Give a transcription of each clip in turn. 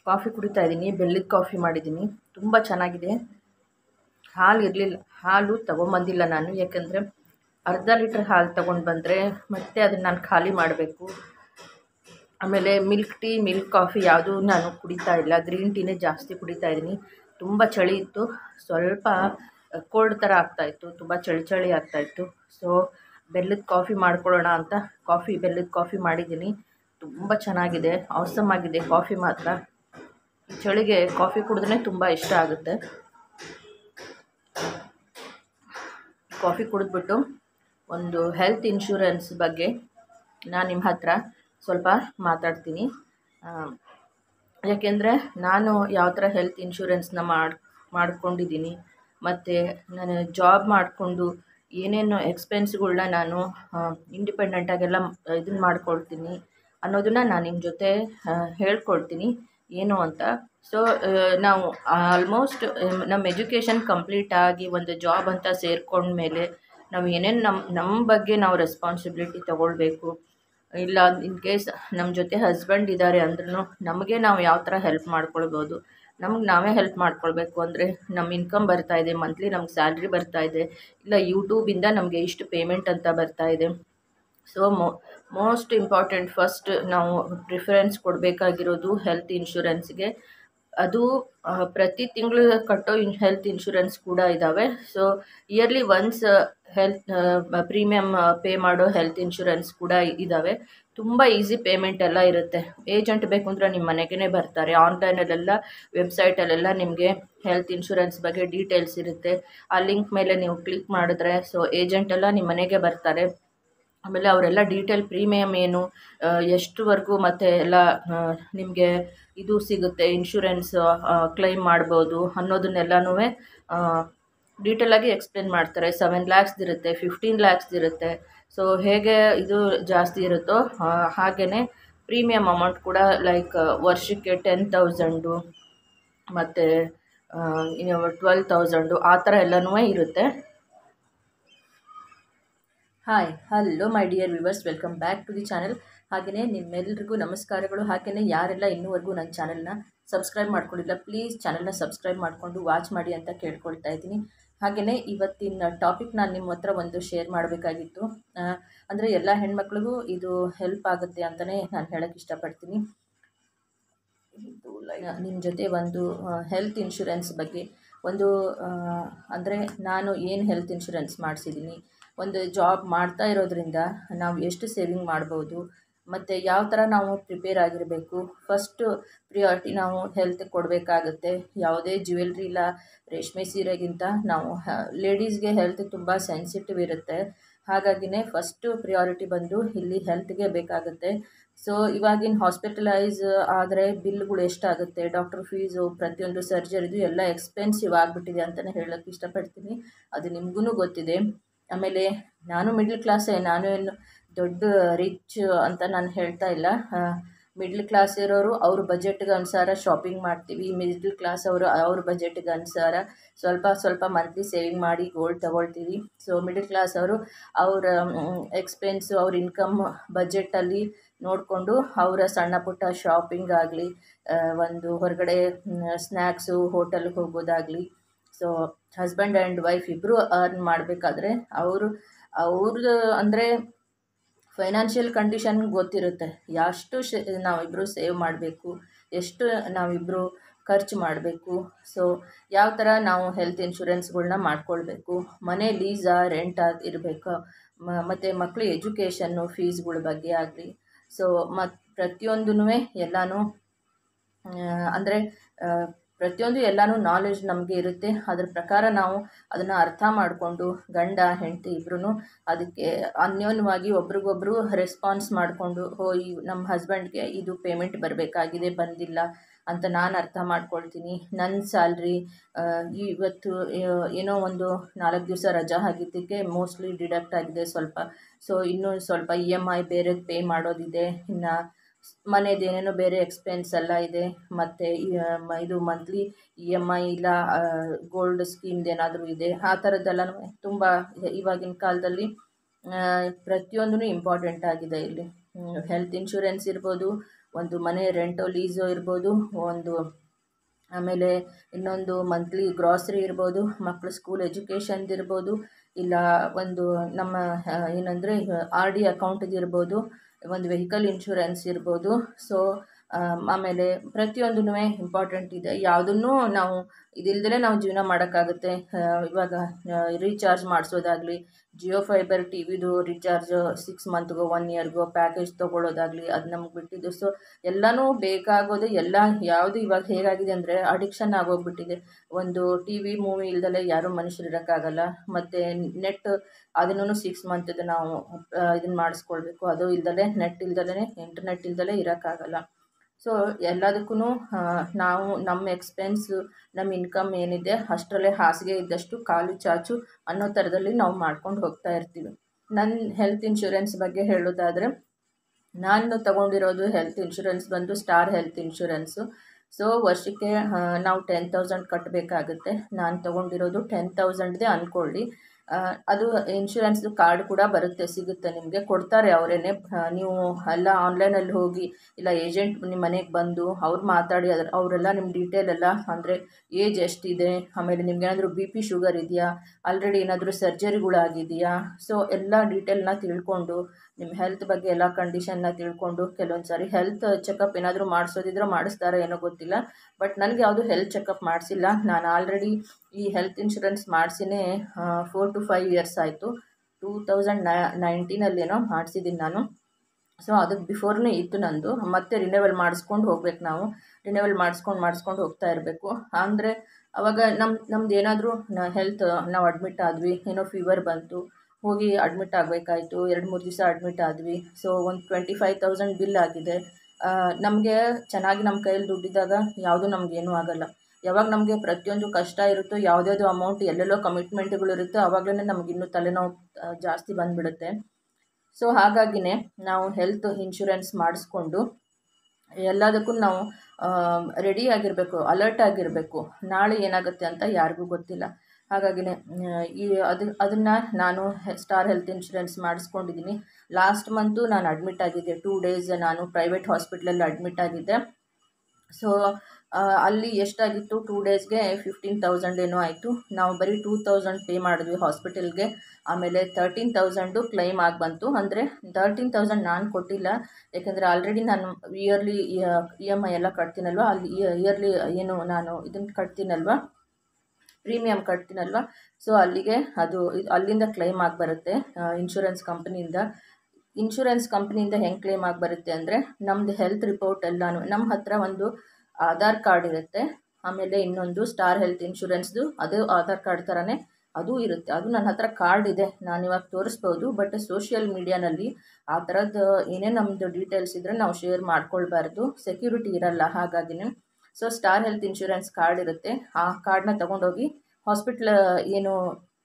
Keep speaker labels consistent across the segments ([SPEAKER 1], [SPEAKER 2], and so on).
[SPEAKER 1] coffee ಕುಡಿತಾ ಇದ್ದೀನಿ ಬೆಲ್ಲದ ಕಾಫಿ ಮಾಡಿದ್ದೀನಿ ತುಂಬ ಚೆನ್ನಾಗಿದೆ ಹಾಲು ಇರಲಿಲ್ಲ ಹಾಲು ತೊಗೊಂಬಂದಿಲ್ಲ ನಾನು ಯಾಕಂದರೆ ಅರ್ಧ ಲೀಟ್ರ್ ಹಾಲು ತೊಗೊಂಡು ಬಂದರೆ ಮತ್ತೆ ಅದನ್ನು ನಾನು ಖಾಲಿ ಮಾಡಬೇಕು ಆಮೇಲೆ ಮಿಲ್ಕ್ ಟೀ ಮಿಲ್ಕ್ ಕಾಫಿ ಯಾವುದೂ ನಾನು ಕುಡಿತಾ ಇಲ್ಲ ಗ್ರೀನ್ ಟೀನೇ ಜಾಸ್ತಿ ಕುಡಿತಾ ಇದ್ದೀನಿ ತುಂಬ ಚಳಿ ಇತ್ತು ಸ್ವಲ್ಪ ಕೋಲ್ಡ್ ಥರ ಆಗ್ತಾಯಿತ್ತು ತುಂಬ ಚಳಿ ಚಳಿ ಆಗ್ತಾಯಿತ್ತು ಸೊ ಬೆಲ್ಲದ ಕಾಫಿ ಮಾಡ್ಕೊಳ್ಳೋಣ ಅಂತ ಕಾಫಿ ಬೆಲ್ಲದ ಕಾಫಿ ಮಾಡಿದ್ದೀನಿ ತುಂಬ ಚೆನ್ನಾಗಿದೆ ಅವಸಮ್ ಆಗಿದೆ ಕಾಫಿ ಮಾತ್ರ ಈ ಚಳಿಗೆ ಕಾಫಿ ಕುಡಿದ್ರೆ ತುಂಬ ಇಷ್ಟ ಆಗುತ್ತೆ ಕಾಫಿ ಕುಡಿದ್ಬಿಟ್ಟು ಒಂದು ಹೆಲ್ತ್ ಇನ್ಶೂರೆನ್ಸ್ ಬಗ್ಗೆ ನಾನು ನಿಮ್ಮ ಹತ್ರ ಸ್ವಲ್ಪ ಮಾತಾಡ್ತೀನಿ ಯಾಕೆಂದರೆ ನಾನು ಯಾವ ಥರ ಹೆಲ್ತ್ ಇನ್ಶೂರೆನ್ಸ್ನ ಮಾಡಿ ಮಾಡ್ಕೊಂಡಿದ್ದೀನಿ ಮತ್ತು ನಾನು ಜಾಬ್ ಮಾಡಿಕೊಂಡು ಏನೇನು ಎಕ್ಸ್ಪೆನ್ಸ್ಗಳ್ನ ನಾನು ಇಂಡಿಪೆಂಡೆಂಟಾಗೆಲ್ಲ ಇದನ್ನ ಮಾಡ್ಕೊಳ್ತೀನಿ ಅನ್ನೋದನ್ನು ನಾನು ನಿಮ್ಮ ಜೊತೆ ಹೇಳ್ಕೊಳ್ತೀನಿ ಏನು ಅಂತ ಸೊ ನಾವು ಆಲ್ಮೋಸ್ಟ್ ನಮ್ಮ ಎಜುಕೇಷನ್ ಕಂಪ್ಲೀಟ್ ಆಗಿ ಒಂದು ಜಾಬ್ ಅಂತ ಸೇರ್ಕೊಂಡ್ಮೇಲೆ ನಾವು ಏನೇನು ನಮ್ಮ ನಮ್ಮ ಬಗ್ಗೆ ನಾವು ರೆಸ್ಪಾನ್ಸಿಬಿಲಿಟಿ ತೊಗೊಳ್ಬೇಕು ಇಲ್ಲ ಇನ್ ಕೇಸ್ ನಮ್ಮ ಜೊತೆ ಹಸ್ಬೆಂಡ್ ಇದ್ದಾರೆ ಅಂದ್ರೂ ನಮಗೆ ನಾವು ಯಾವ ಥರ ಹೆಲ್ಪ್ ಮಾಡ್ಕೊಳ್ಬೋದು ನಮ್ಗೆ ನಾವೇ ಹೆಲ್ಪ್ ಮಾಡ್ಕೊಳ್ಬೇಕು ಅಂದರೆ ನಮ್ಮ ಇನ್ಕಮ್ ಬರ್ತಾ ಇದೆ ಮಂತ್ಲಿ ನಮ್ಗೆ ಸ್ಯಾಲ್ರಿ ಬರ್ತಾ ಇದೆ ಇಲ್ಲ ಯೂಟ್ಯೂಬಿಂದ ನಮಗೆ ಇಷ್ಟು ಪೇಮೆಂಟ್ ಅಂತ ಬರ್ತಾ ಇದೆ ಸೊ ಮೋ ಮೋಸ್ಟ್ ಇಂಪಾರ್ಟೆಂಟ್ ಫಸ್ಟ್ ನಾವು ಪ್ರಿಫರೆನ್ಸ್ ಕೊಡಬೇಕಾಗಿರೋದು ಹೆಲ್ತ್ ಇನ್ಶೂರೆನ್ಸ್ಗೆ ಅದು ಪ್ರತಿ ತಿಂಗಳು ಕಟ್ಟೋ ಇನ್ ಹೆಲ್ತ್ ಇನ್ಶೂರೆನ್ಸ್ ಕೂಡ ಇದ್ದಾವೆ so yearly once health premium pay ಮಾಡೋ ಹೆಲ್ತ್ ಇನ್ಶೂರೆನ್ಸ್ ಕೂಡ ಇದ್ದಾವೆ ತುಂಬ ಈಸಿ ಪೇಮೆಂಟ್ ಎಲ್ಲ ಇರುತ್ತೆ ಏಜೆಂಟ್ ಬೇಕು ಅಂದರೆ ನಿಮ್ಮ ಮನೆಗೇ ಬರ್ತಾರೆ ಆನ್ಲೈನಲ್ಲೆಲ್ಲ ವೆಬ್ಸೈಟಲ್ಲೆಲ್ಲ ನಿಮಗೆ ಹೆಲ್ತ್ ಇನ್ಶೂರೆನ್ಸ್ ಬಗ್ಗೆ ಡೀಟೇಲ್ಸ್ ಇರುತ್ತೆ ಆ ಲಿಂಕ್ ಮೇಲೆ ನೀವು ಕ್ಲಿಕ್ ಮಾಡಿದ್ರೆ ಸೊ ಏಜೆಂಟೆಲ್ಲ ನಿಮ್ಮ ಮನೆಗೆ ಬರ್ತಾರೆ ಆಮೇಲೆ ಅವರೆಲ್ಲ ಡೀಟೇಲ್ ಪ್ರೀಮಿಯಮ್ ಏನು ಎಷ್ಟುವರೆಗೂ ಮತ್ತು ಎಲ್ಲ ನಿಮಗೆ ಇದು ಸಿಗುತ್ತೆ ಇನ್ಶೂರೆನ್ಸ್ ಕ್ಲೈಮ್ ಮಾಡ್ಬೋದು ಅನ್ನೋದನ್ನೆಲ್ಲನೂ ಡೀಟೇಲಾಗಿ ಎಕ್ಸ್ಪ್ಲೇನ್ ಮಾಡ್ತಾರೆ ಸೆವೆನ್ ಲ್ಯಾಕ್ಸ್ದು ಇರುತ್ತೆ ಫಿಫ್ಟೀನ್ ಲ್ಯಾಕ್ಸ್ದು ಇರುತ್ತೆ ಸೊ ಹೇಗೆ ಇದು ಜಾಸ್ತಿ ಇರುತ್ತೋ ಹಾಗೆಯೇ ಪ್ರೀಮಿಯಮ್ ಅಮೌಂಟ್ ಕೂಡ ಲೈಕ್ ವರ್ಷಕ್ಕೆ ಟೆನ್ ತೌಸಂಡು ಮತ್ತು ಟ್ವೆಲ್ ತೌಸಂಡು ಆ ಥರ ಎಲ್ಲನೂ ಇರುತ್ತೆ hi hello my dear viewers welcome back to the channel ಹಾಗೆಯೇ ನಿಮ್ಮೆಲ್ಲರಿಗೂ ನಮಸ್ಕಾರಗಳು ಹಾಗೆಯೇ ಯಾರೆಲ್ಲ ಇನ್ನೂವರೆಗೂ ನನ್ನ ಚಾನಲ್ನ ಸಬ್ಸ್ಕ್ರೈಬ್ ಮಾಡ್ಕೊಂಡಿಲ್ಲ ಪ್ಲೀಸ್ ಚಾನಲ್ನ ಸಬ್ಸ್ಕ್ರೈಬ್ ಮಾಡಿಕೊಂಡು ವಾಚ್ ಮಾಡಿ ಅಂತ ಕೇಳ್ಕೊಳ್ತಾ ಇದ್ದೀನಿ ಹಾಗೆಯೇ ಇವತ್ತಿನ ಟಾಪಿಕ್ ನಾನು ನಿಮ್ಮ ಹತ್ರ ಒಂದು ಶೇರ್ ಮಾಡಬೇಕಾಗಿತ್ತು ಅಂದರೆ ಎಲ್ಲ ಹೆಣ್ಮಕ್ಳಿಗೂ ಇದು ಹೆಲ್ಪ್ ಆಗುತ್ತೆ ಅಂತಲೇ ನಾನು ಹೇಳೋಕ್ಕೆ ಇಷ್ಟಪಡ್ತೀನಿ ಇದು ನಿಮ್ಮ ಜೊತೆ ಒಂದು ಹೆಲ್ತ್ ಇನ್ಶೂರೆನ್ಸ್ ಬಗ್ಗೆ ಒಂದು ಅಂದರೆ ನಾನು ಏನು ಹೆಲ್ತ್ ಇನ್ಶೂರೆನ್ಸ್ ಮಾಡಿಸಿದ್ದೀನಿ ಒಂದು ಜಾಬ್ ಮಾಡ್ತಾ ಇರೋದ್ರಿಂದ ನಾವು ಎಷ್ಟು ಸೇವಿಂಗ್ ಮಾಡ್ಬೋದು ಮತ್ತು ಯಾವ ಥರ ನಾವು ಪ್ರಿಪೇರ್ ಆಗಿರಬೇಕು ಫಸ್ಟು ಪ್ರಿಯಾರಿಟಿ ನಾವು ಹೆಲ್ತ್ ಕೊಡಬೇಕಾಗುತ್ತೆ ಯಾವುದೇ ಜ್ಯುವೆಲ್ರಿ ಇಲ್ಲ ರೇಷ್ಮೆ ಸೀರೆಗಿಂತ ನಾವು ಲೇಡೀಸ್ಗೆ ಹೆಲ್ತ್ ತುಂಬ ಸೆನ್ಸಿಟಿವ್ ಇರುತ್ತೆ ಹಾಗಾಗಿನೇ ಫಸ್ಟು ಪ್ರಿಯಾರಿಟಿ ಬಂದು ಇಲ್ಲಿ ಹೆಲ್ತ್ಗೆ ಬೇಕಾಗುತ್ತೆ ಸೊ ಇವಾಗಿನ ಹಾಸ್ಪಿಟಲೈಸ್ ಆದರೆ ಬಿಲ್ಗಳು ಎಷ್ಟಾಗುತ್ತೆ ಡಾಕ್ಟ್ರ್ ಫೀಸು ಪ್ರತಿಯೊಂದು ಸರ್ಜರಿದು ಎಲ್ಲ ಎಕ್ಸ್ಪೆನ್ಸಿವ್ ಆಗಿಬಿಟ್ಟಿದೆ ಅಂತಲೇ ಹೇಳೋಕ್ಕೆ ಇಷ್ಟಪಡ್ತೀನಿ ಅದು ನಿಮಗೂ ಗೊತ್ತಿದೆ ಆಮೇಲೆ ನಾನು ಮಿಡ್ಲ್ ಕ್ಲಾಸೇ ನಾನು ಏನು ದೊಡ್ಡ ರಿಚ್ ಅಂತ ನಾನು ಹೇಳ್ತಾ ಇಲ್ಲ ಮಿಡ್ಲ್ ಕ್ಲಾಸ್ ಇರೋರು ಅವ್ರ ಬಜೆಟ್ಗೆ ಅನುಸಾರ ಶಾಪಿಂಗ್ ಮಾಡ್ತೀವಿ ಮಿಡ್ಲ್ ಕ್ಲಾಸ್ ಅವರು ಅವ್ರ ಬಜೆಟ್ಗೆ ಅನುಸಾರ ಸ್ವಲ್ಪ ಸ್ವಲ್ಪ ಮಂತ್ಲಿ ಸೇವಿಂಗ್ ಮಾಡಿ ಗೋಲ್ಡ್ ತೊಗೊಳ್ತೀವಿ ಸೊ ಮಿಡ್ಲ್ ಕ್ಲಾಸ್ ಅವರು ಅವರ ಎಕ್ಸ್ಪೆನ್ಸು ಅವ್ರ ಇನ್ಕಮ್ ಬಜೆಟಲ್ಲಿ ನೋಡಿಕೊಂಡು ಅವರ ಸಣ್ಣ ಪುಟ್ಟ ಶಾಪಿಂಗ್ ಆಗಲಿ ಒಂದು ಹೊರಗಡೆ ಸ್ನ್ಯಾಕ್ಸು ಹೋಟೆಲ್ಗೆ ಹೋಗೋದಾಗಲಿ ಸೊ ಹಸ್ಬೆಂಡ್ ಆ್ಯಂಡ್ ವೈಫ್ ಇಬ್ಬರು ಅರ್ನ್ ಮಾಡಬೇಕಾದ್ರೆ ಅವರು ಅವ್ರದ್ದು ಅಂದರೆ ಫೈನಾನ್ಷಿಯಲ್ ಕಂಡೀಷನ್ ಗೊತ್ತಿರುತ್ತೆ ಎಷ್ಟು ಶೇ ನಾವಿಬ್ಬರು ಸೇವ್ ಮಾಡಬೇಕು ಎಷ್ಟು ನಾವಿಬ್ಬರು ಖರ್ಚು ಮಾಡಬೇಕು ಸೊ ಯಾವ ಥರ ನಾವು ಹೆಲ್ತ್ ಇನ್ಶೂರೆನ್ಸ್ಗಳ್ನ ಮಾಡ್ಕೊಳ್ಬೇಕು ಮನೆ ಲೀಸಾ ರೆಂಟ್ ಇರಬೇಕು ಮತ್ತು ಮಕ್ಕಳು ಎಜುಕೇಷನ್ನು ಫೀಸ್ಗಳ ಬಗ್ಗೆ ಆಗಲಿ ಸೊ ಮತ್ತು ಪ್ರತಿಯೊಂದೂ ಎಲ್ಲನೂ ಅಂದರೆ ಪ್ರತಿಯೊಂದು ಎಲ್ಲನೂ ನಾಲೆಜ್ ನಮಗೆ ಇರುತ್ತೆ ಅದ್ರ ಪ್ರಕಾರ ನಾವು ಅದನ್ನು ಅರ್ಥ ಮಾಡಿಕೊಂಡು ಗಂಡ ಹೆಂಡತಿ ಇಬ್ಬರೂ ಅದಕ್ಕೆ ಅನ್ಯೋನ್ಯವಾಗಿ ಒಬ್ರಿಗೊಬ್ರು ರೆಸ್ಪಾನ್ಸ್ ಮಾಡಿಕೊಂಡು ಹೋ ಈ ನಮ್ಮ ಹಸ್ಬೆಂಡ್ಗೆ ಇದು ಪೇಮೆಂಟ್ ಬರಬೇಕಾಗಿದೆ ಬಂದಿಲ್ಲ ಅಂತ ನಾನು ಅರ್ಥ ಮಾಡ್ಕೊಳ್ತೀನಿ ನನ್ನ ಸ್ಯಾಲ್ರಿ ಇವತ್ತು ಏನೋ ಒಂದು ನಾಲ್ಕು ದಿವಸ ರಜಾ ಆಗಿದ್ದಕ್ಕೆ ಮೋಸ್ಟ್ಲಿ ಡಿಡಕ್ಟ್ ಆಗಿದೆ ಸ್ವಲ್ಪ ಸೊ ಇನ್ನೂ ಸ್ವಲ್ಪ ಇ ಎಮ್ ಐ ಬೇರೆ ಪೇ ಮಾಡೋದಿದೆ ಇನ್ನು ಮನೇದು ಏನೇನೋ ಬೇರೆ ಎಕ್ಸ್ಪೆನ್ಸ್ ಎಲ್ಲ ಇದೆ ಮತ್ತು ಇದು ಮಂತ್ಲಿ ಇ ಎಮ್ ಐ ಇಲ್ಲ ಗೋಲ್ಡ್ ಸ್ಕೀಮ್ದು ಏನಾದರೂ ಇದೆ ಆ ಥರದ್ದೆಲ್ಲನೂ ತುಂಬ ಇವಾಗಿನ ಕಾಲದಲ್ಲಿ ಪ್ರತಿಯೊಂದೂ ಇಂಪಾರ್ಟೆಂಟ್ ಆಗಿದೆ ಇಲ್ಲಿ ಹೆಲ್ತ್ ಇನ್ಶೂರೆನ್ಸ್ ಇರ್ಬೋದು ಒಂದು ಮನೆ ರೆಂಟೋ ಲೀಸೋ ಇರ್ಬೋದು ಒಂದು ಆಮೇಲೆ ಇನ್ನೊಂದು ಮಂತ್ಲಿ ಗ್ರಾಸರಿ ಇರ್ಬೋದು ಮಕ್ಕಳ ಸ್ಕೂಲ್ ಎಜುಕೇಷನ್ದು ಇರ್ಬೋದು ಇಲ್ಲ ಒಂದು ನಮ್ಮ ಏನಂದರೆ ಆರ್ ಡಿ ಅಕೌಂಟ್ದು ಇರ್ಬೋದು ಒಂದು ವೆಹಿಕಲ್ ಇನ್ಶೂರೆನ್ಸ್ ಇರ್ಬೋದು ಸೊ ಆಮೇಲೆ ಪ್ರತಿಯೊಂದೂ ಇಂಪಾರ್ಟೆಂಟ್ ಇದೆ ಯಾವುದನ್ನು ನಾವು ಇದಿಲ್ದೇ ನಾವು ಜೀವನ ಮಾಡೋಕ್ಕಾಗುತ್ತೆ ಇವಾಗ ರೀಚಾರ್ಜ್ ಮಾಡಿಸೋದಾಗಲಿ ಜಿಯೋ ಫೈಬರ್ ಟಿ ವಿದು ರೀಚಾರ್ಜ್ ಸಿಕ್ಸ್ ಮಂತ್ಗೋ ಒನ್ ಇಯರ್ಗೋ ಪ್ಯಾಕೇಜ್ ತೊಗೊಳ್ಳೋದಾಗಲಿ ಅದು ನಮ್ಗೆ ಬಿಟ್ಟಿದ್ದು ಸೊ ಎಲ್ಲನೂ ಬೇಕಾಗೋದು ಎಲ್ಲ ಯಾವುದು ಇವಾಗ ಹೇಗಾಗಿದೆ ಅಂದರೆ ಅಡಿಕ್ಷನ್ ಆಗೋಗ್ಬಿಟ್ಟಿದೆ ಒಂದು ಟಿ ವಿ ಮೂವಿ ಇಲ್ದಲೆ ಯಾರೂ ಮನುಷ್ಯರು ಇರೋಕ್ಕಾಗಲ್ಲ ಮತ್ತು ನೆಟ್ ಅದನ್ನು ಸಿಕ್ಸ್ ಮಂತದ್ದು ನಾವು ಇದನ್ನು ಮಾಡಿಸ್ಕೊಳ್ಬೇಕು ಅದು ಇಲ್ದಲೆ ನೆಟ್ ಇಲ್ದಲೇ ಇಂಟರ್ನೆಟ್ ಇಲ್ದಲೇ ಇರೋಕ್ಕಾಗಲ್ಲ ಸೊ ಎಲ್ಲದಕ್ಕೂ ನಾವು ನಮ್ಮ ಎಕ್ಸ್ಪೆನ್ಸು ನಮ್ಮ ಇನ್ಕಮ್ ಏನಿದೆ ಅಷ್ಟರಲ್ಲೇ ಹಾಸಿಗೆ ಇದ್ದಷ್ಟು ಕಾಲು ಚಾಚು ಅನ್ನೋ ಥರದಲ್ಲಿ ನಾವು ಮಾಡ್ಕೊಂಡು ಹೋಗ್ತಾ ಇರ್ತೀವಿ ನನ್ನ ಹೆಲ್ತ್ ಇನ್ಶೂರೆನ್ಸ್ ಬಗ್ಗೆ ಹೇಳೋದಾದರೆ ನಾನು ತಗೊಂಡಿರೋದು ಹೆಲ್ತ್ ಇನ್ಶೂರೆನ್ಸ್ ಬಂದು ಸ್ಟಾರ್ ಹೆಲ್ತ್ ಇನ್ಶೂರೆನ್ಸು ಸೊ ವರ್ಷಕ್ಕೆ ನಾವು ಟೆನ್ ತೌಸಂಡ್ ಕಟ್ಟಬೇಕಾಗುತ್ತೆ ನಾನು ತೊಗೊಂಡಿರೋದು ಟೆನ್ ತೌಸಂಡ್ದೇ ಅಂದ್ಕೊಳ್ಳಿ ಅದು ಇನ್ಶೂರೆನ್ಸ್ದು ಕಾರ್ಡ್ ಕೂಡ ಬರುತ್ತೆ ಸಿಗುತ್ತೆ ನಿಮಗೆ ಕೊಡ್ತಾರೆ ಅವರೇನೆ ನೀವು ಎಲ್ಲ ಆನ್ಲೈನಲ್ಲಿ ಹೋಗಿ ಇಲ್ಲ ಏಜೆಂಟ್ ನಿಮ್ಮ ಮನೆಗೆ ಬಂದು ಅವ್ರು ಮಾತಾಡಿ ಅದ್ರ ಅವರೆಲ್ಲ ನಿಮ್ಮ ಡೀಟೇಲ್ ಎಲ್ಲ ಅಂದರೆ ಏಜ್ ಎಷ್ಟಿದೆ ಆಮೇಲೆ ನಿಮ್ಗೇನಾದರೂ ಬಿ ಪಿ ಶುಗರ್ ಇದೆಯಾ ಆಲ್ರೆಡಿ ಏನಾದರೂ ಸರ್ಜರಿಗಳಾಗಿದೆಯಾ ಸೊ ಎಲ್ಲ ಡೀಟೇಲ್ನ ತಿಳ್ಕೊಂಡು ನಿಮ್ಮ ಹೆಲ್ತ್ ಬಗ್ಗೆ ಎಲ್ಲ ಕಂಡೀಷನ್ನ ತಿಳ್ಕೊಂಡು ಕೆಲವೊಂದು ಸಾರಿ ಹೆಲ್ತ್ ಚೆಕಪ್ ಏನಾದರೂ ಮಾಡಿಸೋದಿದ್ರೆ ಮಾಡಿಸ್ತಾರೋ ಏನೋ ಗೊತ್ತಿಲ್ಲ ಬಟ್ ನನಗೆ ಯಾವುದು ಹೆಲ್ತ್ ಚೆಕಪ್ ಮಾಡಿಸಿಲ್ಲ ನಾನು ಆಲ್ರೆಡಿ ಈ ಹೆಲ್ತ್ ಇನ್ಶೂರೆನ್ಸ್ ಮಾಡಿಸಿನೇ ಫೋರ್ ಟು ಫೈವ್ ಇಯರ್ಸ್ ಆಯಿತು ಟೂ ತೌಸಂಡ್ ನೈನ್ಟೀನಲ್ಲೇನೋ ಮಾಡಿಸಿದ್ದೀನಿ ನಾನು ಸೊ ಅದಕ್ಕೆ ಬಿಫೋರ್ನೇ ಇತ್ತು ನಂದು ಮತ್ತೆ ರಿನೇವಲ್ ಮಾಡಿಸ್ಕೊಂಡು ಹೋಗ್ಬೇಕು ನಾವು ರಿನೇವಲ್ ಮಾಡಿಸ್ಕೊಂಡು ಮಾಡಿಸ್ಕೊಂಡು ಹೋಗ್ತಾ ಇರಬೇಕು ಅಂದರೆ ಅವಾಗ ನಮ್ಮ ನಮ್ದು ಏನಾದರೂ ಹೆಲ್ತ್ ನಾವು ಅಡ್ಮಿಟ್ ಆದ್ವಿ ಏನೋ ಫೀವರ್ ಬಂತು ಹೋಗಿ ಅಡ್ಮಿಟ್ ಆಗಬೇಕಾಯ್ತು ಎರಡು ಮೂರು ದಿವಸ ಅಡ್ಮಿಟ್ ಆದ್ವಿ ಸೊ ಒಂದು ಟ್ವೆಂಟಿ ಫೈವ್ ತೌಸಂಡ್ ಬಿಲ್ ಆಗಿದೆ ನಮಗೆ ಚೆನ್ನಾಗಿ ನಮ್ಮ ಕೈಯಲ್ಲಿ ದುಡ್ಡಿದ್ದಾಗ ಯಾವುದೂ ನಮಗೇನೂ ಆಗೋಲ್ಲ ಯಾವಾಗ ನಮಗೆ ಪ್ರತಿಯೊಂದು ಕಷ್ಟ ಇರುತ್ತೋ ಯಾವುದ್ಯಾವುದೋ ಅಮೌಂಟ್ ಎಲ್ಲೆಲ್ಲೋ ಕಮಿಟ್ಮೆಂಟ್ಗಳು ಇರುತ್ತೋ ಆವಾಗಲೇ ನಮಗಿನ್ನೂ ತಲೆನೋವು ಜಾಸ್ತಿ ಬಂದುಬಿಡುತ್ತೆ ಸೊ ಹಾಗಾಗಿನೇ ನಾವು ಹೆಲ್ತ್ ಇನ್ಶೂರೆನ್ಸ್ ಮಾಡಿಸ್ಕೊಂಡು ಎಲ್ಲದಕ್ಕೂ ನಾವು ರೆಡಿ ಆಗಿರಬೇಕು ಅಲರ್ಟ್ ಆಗಿರಬೇಕು ನಾಳೆ ಏನಾಗುತ್ತೆ ಅಂತ ಯಾರಿಗೂ ಗೊತ್ತಿಲ್ಲ ಹಾಗಾಗಿನೇ ಈ ಅದು ಅದನ್ನು ನಾನು ಸ್ಟಾರ್ ಹೆಲ್ತ್ ಇನ್ಶೂರೆನ್ಸ್ ಮಾಡಿಸ್ಕೊಂಡಿದ್ದೀನಿ ಲಾಸ್ಟ್ ಮಂತು ನಾನು ಅಡ್ಮಿಟ್ ಆಗಿದ್ದೆ ಟೂ ಡೇಸ್ ನಾನು ಪ್ರೈವೇಟ್ ಹಾಸ್ಪಿಟ್ಲಲ್ಲಿ ಅಡ್ಮಿಟ್ ಆಗಿದ್ದೆ ಸೊ ಅಲ್ಲಿ ಎಷ್ಟಾಗಿತ್ತು ಟೂ ಡೇಸ್ಗೆ ಫಿಫ್ಟೀನ್ ತೌಸಂಡ್ ಏನೋ ಆಯಿತು ನಾವು ಬರೀ ಟೂ ತೌಸಂಡ್ ಪೇ ಮಾಡಿದ್ವಿ ಹಾಸ್ಪಿಟಲ್ಗೆ ಆಮೇಲೆ ತರ್ಟೀನ್ ತೌಸಂಡು ಕ್ಲೈಮ್ ಆಗಿ ಬಂತು ಅಂದರೆ ತರ್ಟೀನ್ ತೌಸಂಡ್ ನಾನು ಕೊಟ್ಟಿಲ್ಲ ಯಾಕೆಂದರೆ ಆಲ್ರೆಡಿ ನಾನು ಇಯರ್ಲಿ ಇ ಎಮ್ ಐ ಎಲ್ಲ ಕಟ್ತೀನಲ್ವ ಅಲ್ಲಿ ಇಯರ್ಲಿ ಏನು ನಾನು ಇದನ್ನು ಕಟ್ತೀನಲ್ವ ಪ್ರೀಮಿಯಮ್ ಕಟ್ತೀನಲ್ವ ಸೊ ಅಲ್ಲಿಗೆ ಅದು ಅಲ್ಲಿಂದ ಕ್ಲೈಮ್ ಆಗಿ ಬರುತ್ತೆ ಇನ್ಶೂರೆನ್ಸ್ ಕಂಪ್ನಿಯಿಂದ ಇನ್ಶೂರೆನ್ಸ್ ಕಂಪ್ನಿಯಿಂದ ಹೆಂಗೆ ಕ್ಲೇಮ್ ಆಗಿ ಬರುತ್ತೆ ಅಂದರೆ ನಮ್ಮದು ಹೆಲ್ತ್ ರಿಪೋರ್ಟ್ ಎಲ್ಲನೂ ನಮ್ಮ ಹತ್ರ ಒಂದು ಆಧಾರ್ ಕಾರ್ಡ್ ಇರುತ್ತೆ ಆಮೇಲೆ ಇನ್ನೊಂದು ಸ್ಟಾರ್ ಹೆಲ್ತ್ ಇನ್ಶೂರೆನ್ಸ್ದು ಅದು ಆಧಾರ್ ಕಾರ್ಡ್ ಥರನೇ ಅದು ಇರುತ್ತೆ ಅದು ನನ್ನ ಹತ್ರ ಕಾರ್ಡ್ ಇದೆ ನಾನು ಇವಾಗ ತೋರಿಸ್ಬೋದು ಬಟ್ ಸೋಷಿಯಲ್ ಮೀಡಿಯಾನಲ್ಲಿ ಆ ಥರದ್ದು ಏನೇ ನಮ್ಮದು ಡೀಟೇಲ್ಸ್ ಇದ್ದರೆ ನಾವು ಶೇರ್ ಮಾಡ್ಕೊಳ್ಬಾರ್ದು ಸೆಕ್ಯೂರಿಟಿ ಇರಲ್ಲ ಹಾಗಾಗಿನೇ so star health insurance card ಇರುತ್ತೆ ಆ ಕಾರ್ಡನ್ನ ತೊಗೊಂಡೋಗಿ ಹಾಸ್ಪಿಟ್ಲ್ ಏನು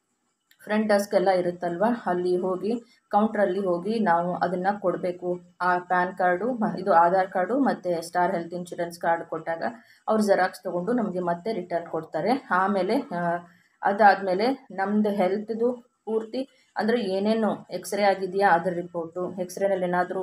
[SPEAKER 1] ಫ್ರಂಟ್ ಡೆಸ್ಕ್ ಎಲ್ಲ ಇರುತ್ತಲ್ವ ಅಲ್ಲಿ ಹೋಗಿ ಕೌಂಟ್ರಲ್ಲಿ ಹೋಗಿ ನಾವು ಅದನ್ನು ಕೊಡಬೇಕು ಆ ಪ್ಯಾನ್ ಕಾರ್ಡು ಇದು ಆಧಾರ್ ಕಾರ್ಡು ಮತ್ತು ಸ್ಟಾರ್ ಹೆಲ್ತ್ ಇನ್ಶೂರೆನ್ಸ್ ಕಾರ್ಡ್ ಕೊಟ್ಟಾಗ ಅವ್ರು ಜೆರಾಕ್ಸ್ ತೊಗೊಂಡು ನಮಗೆ ಮತ್ತೆ ರಿಟರ್ನ್ ಕೊಡ್ತಾರೆ ಆಮೇಲೆ ಅದಾದಮೇಲೆ ನಮ್ಮದು ಹೆಲ್ತ್ದು ಪೂರ್ತಿ ಅಂದರೆ ಏನೇನು ಎಕ್ಸ್ರೇ ಆಗಿದೆಯಾ ಅದರ ರಿಪೋರ್ಟು ಎಕ್ಸ್ರೇನಲ್ಲಿ ಏನಾದರೂ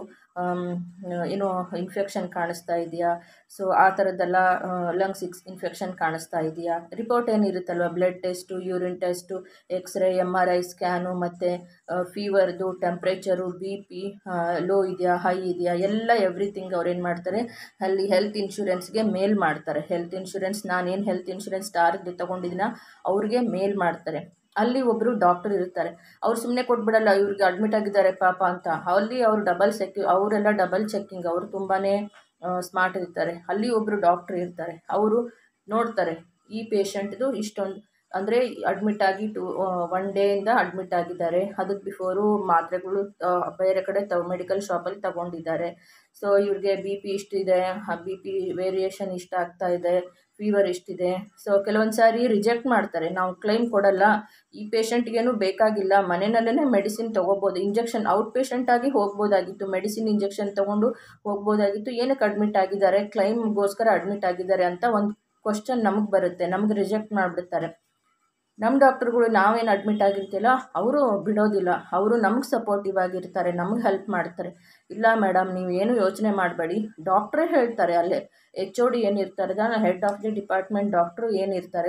[SPEAKER 1] ಏನೋ ಇನ್ಫೆಕ್ಷನ್ ಕಾಣಿಸ್ತಾ ಇದೆಯಾ ಸೊ ಆ ಥರದ್ದೆಲ್ಲ ಲಂಗ್ಸ್ ಇಕ್ಸ್ ಇನ್ಫೆಕ್ಷನ್ ಕಾಣಿಸ್ತಾ ಇದೆಯಾ ರಿಪೋರ್ಟ್ ಏನಿರುತ್ತಲ್ವ blood test urine test x-ray M R I scan ಮತ್ತು ಫೀವರ್ದು ಟೆಂಪ್ರೇಚರು ಬಿ ಪಿ ಲೋ ಇದೆಯಾ ಹೈ ಇದೆಯಾ ಎಲ್ಲ ಎವ್ರಿಥಿಂಗ್ ಅವ್ರು ಏನು ಮಾಡ್ತಾರೆ ಅಲ್ಲಿ ಹೆಲ್ತ್ ಇನ್ಶೂರೆನ್ಸ್ಗೆ ಮೇಲ್ ಮಾಡ್ತಾರೆ ಹೆಲ್ತ್ ಇನ್ಶೂರೆನ್ಸ್ ನಾನೇನು ಹೆಲ್ತ್ ಇನ್ಶೂರೆನ್ಸ್ ಸ್ಟಾರ್ದು ತೊಗೊಂಡಿದ್ದೀನ ಅವ್ರಿಗೆ ಮೇಲ್ ಮಾಡ್ತಾರೆ ಅಲ್ಲಿ ಒಬ್ಬರು ಡಾಕ್ಟರ್ ಇರ್ತಾರೆ ಅವ್ರು ಸುಮ್ಮನೆ ಕೊಟ್ಬಿಡಲ್ಲ ಇವ್ರಿಗೆ ಅಡ್ಮಿಟ್ ಆಗಿದ್ದಾರೆ ಪಾಪ ಅಂತ ಅಲ್ಲಿ ಅವರು ಡಬಲ್ ಸೆಕ್ಯೂ ಅವರೆಲ್ಲ ಡಬಲ್ ಚೆಕ್ಕಿಂಗ್ ಅವರು ತುಂಬಾ ಸ್ಮಾರ್ಟ್ ಇರ್ತಾರೆ ಅಲ್ಲಿ ಒಬ್ಬರು ಡಾಕ್ಟ್ರ್ ಇರ್ತಾರೆ ಅವರು ನೋಡ್ತಾರೆ ಈ ಪೇಷಂಟ್ದು ಇಷ್ಟೊಂದು ಅಂದರೆ ಅಡ್ಮಿಟ್ ಆಗಿ ಟು ಒನ್ ಡೇಯಿಂದ ಅಡ್ಮಿಟ್ ಆಗಿದ್ದಾರೆ ಅದಕ್ಕೆ ಬಿಫೋರು ಮಾತ್ರೆಗಳು ಬೇರೆ ಕಡೆ ತ ಮೆಡಿಕಲ್ ಶಾಪಲ್ಲಿ ತಗೊಂಡಿದ್ದಾರೆ ಸೊ ಇವ್ರಿಗೆ ಬಿ ಪಿ ಇಷ್ಟಿದೆ ಬಿ ಪಿ ವೇರಿಯೇಷನ್ ಇಷ್ಟ ಆಗ್ತಾ ಇದೆ ಫೀವರ್ ಇಷ್ಟಿದೆ ಸೊ ಕೆಲವೊಂದು ಸಾರಿ ರಿಜೆಕ್ಟ್ ಮಾಡ್ತಾರೆ ನಾವು ಕ್ಲೈಮ್ ಕೊಡಲ್ಲ ಈ ಪೇಷಂಟ್ಗೇನು ಬೇಕಾಗಿಲ್ಲ ಮನೆಯಲ್ಲೇ ಮೆಡಿಸಿನ್ ತೊಗೋಬೋದು ಇಂಜೆಕ್ಷನ್ ಔಟ್ ಪೇಷಂಟಾಗಿ ಹೋಗ್ಬೋದಾಗಿತ್ತು ಮೆಡಿಸಿನ್ ಇಂಜೆಕ್ಷನ್ ತೊಗೊಂಡು ಹೋಗ್ಬೋದಾಗಿತ್ತು ಏನಕ್ಕೆ ಅಡ್ಮಿಟ್ ಆಗಿದ್ದಾರೆ ಕ್ಲೈಮ್ಗೋಸ್ಕರ ಅಡ್ಮಿಟ್ ಆಗಿದ್ದಾರೆ ಅಂತ ಒಂದು ಕ್ವಶನ್ ನಮಗೆ ಬರುತ್ತೆ ನಮ್ಗೆ ರಿಜೆಕ್ಟ್ ಮಾಡಿಬಿಡ್ತಾರೆ ನಮ್ಮ ಡಾಕ್ಟ್ರುಗಳು ನಾವೇನು ಅಡ್ಮಿಟ್ ಆಗಿರ್ತೀವಲ್ಲ ಅವರು ಬಿಡೋದಿಲ್ಲ ಅವರು ನಮ್ಗೆ ಸಪೋರ್ಟಿವ್ ಆಗಿರ್ತಾರೆ ನಮ್ಗೆ ಹೆಲ್ಪ್ ಮಾಡ್ತಾರೆ ಇಲ್ಲ ಮೇಡಮ್ ನೀವು ಏನು ಯೋಚನೆ ಮಾಡಬೇಡಿ ಡಾಕ್ಟ್ರೇ ಹೇಳ್ತಾರೆ ಅಲ್ಲೇ ಎಚ್ ಒ ಡಿ ಏನಿರ್ತಾರೆ head of the department doctor ಏನಿರ್ತಾರೆ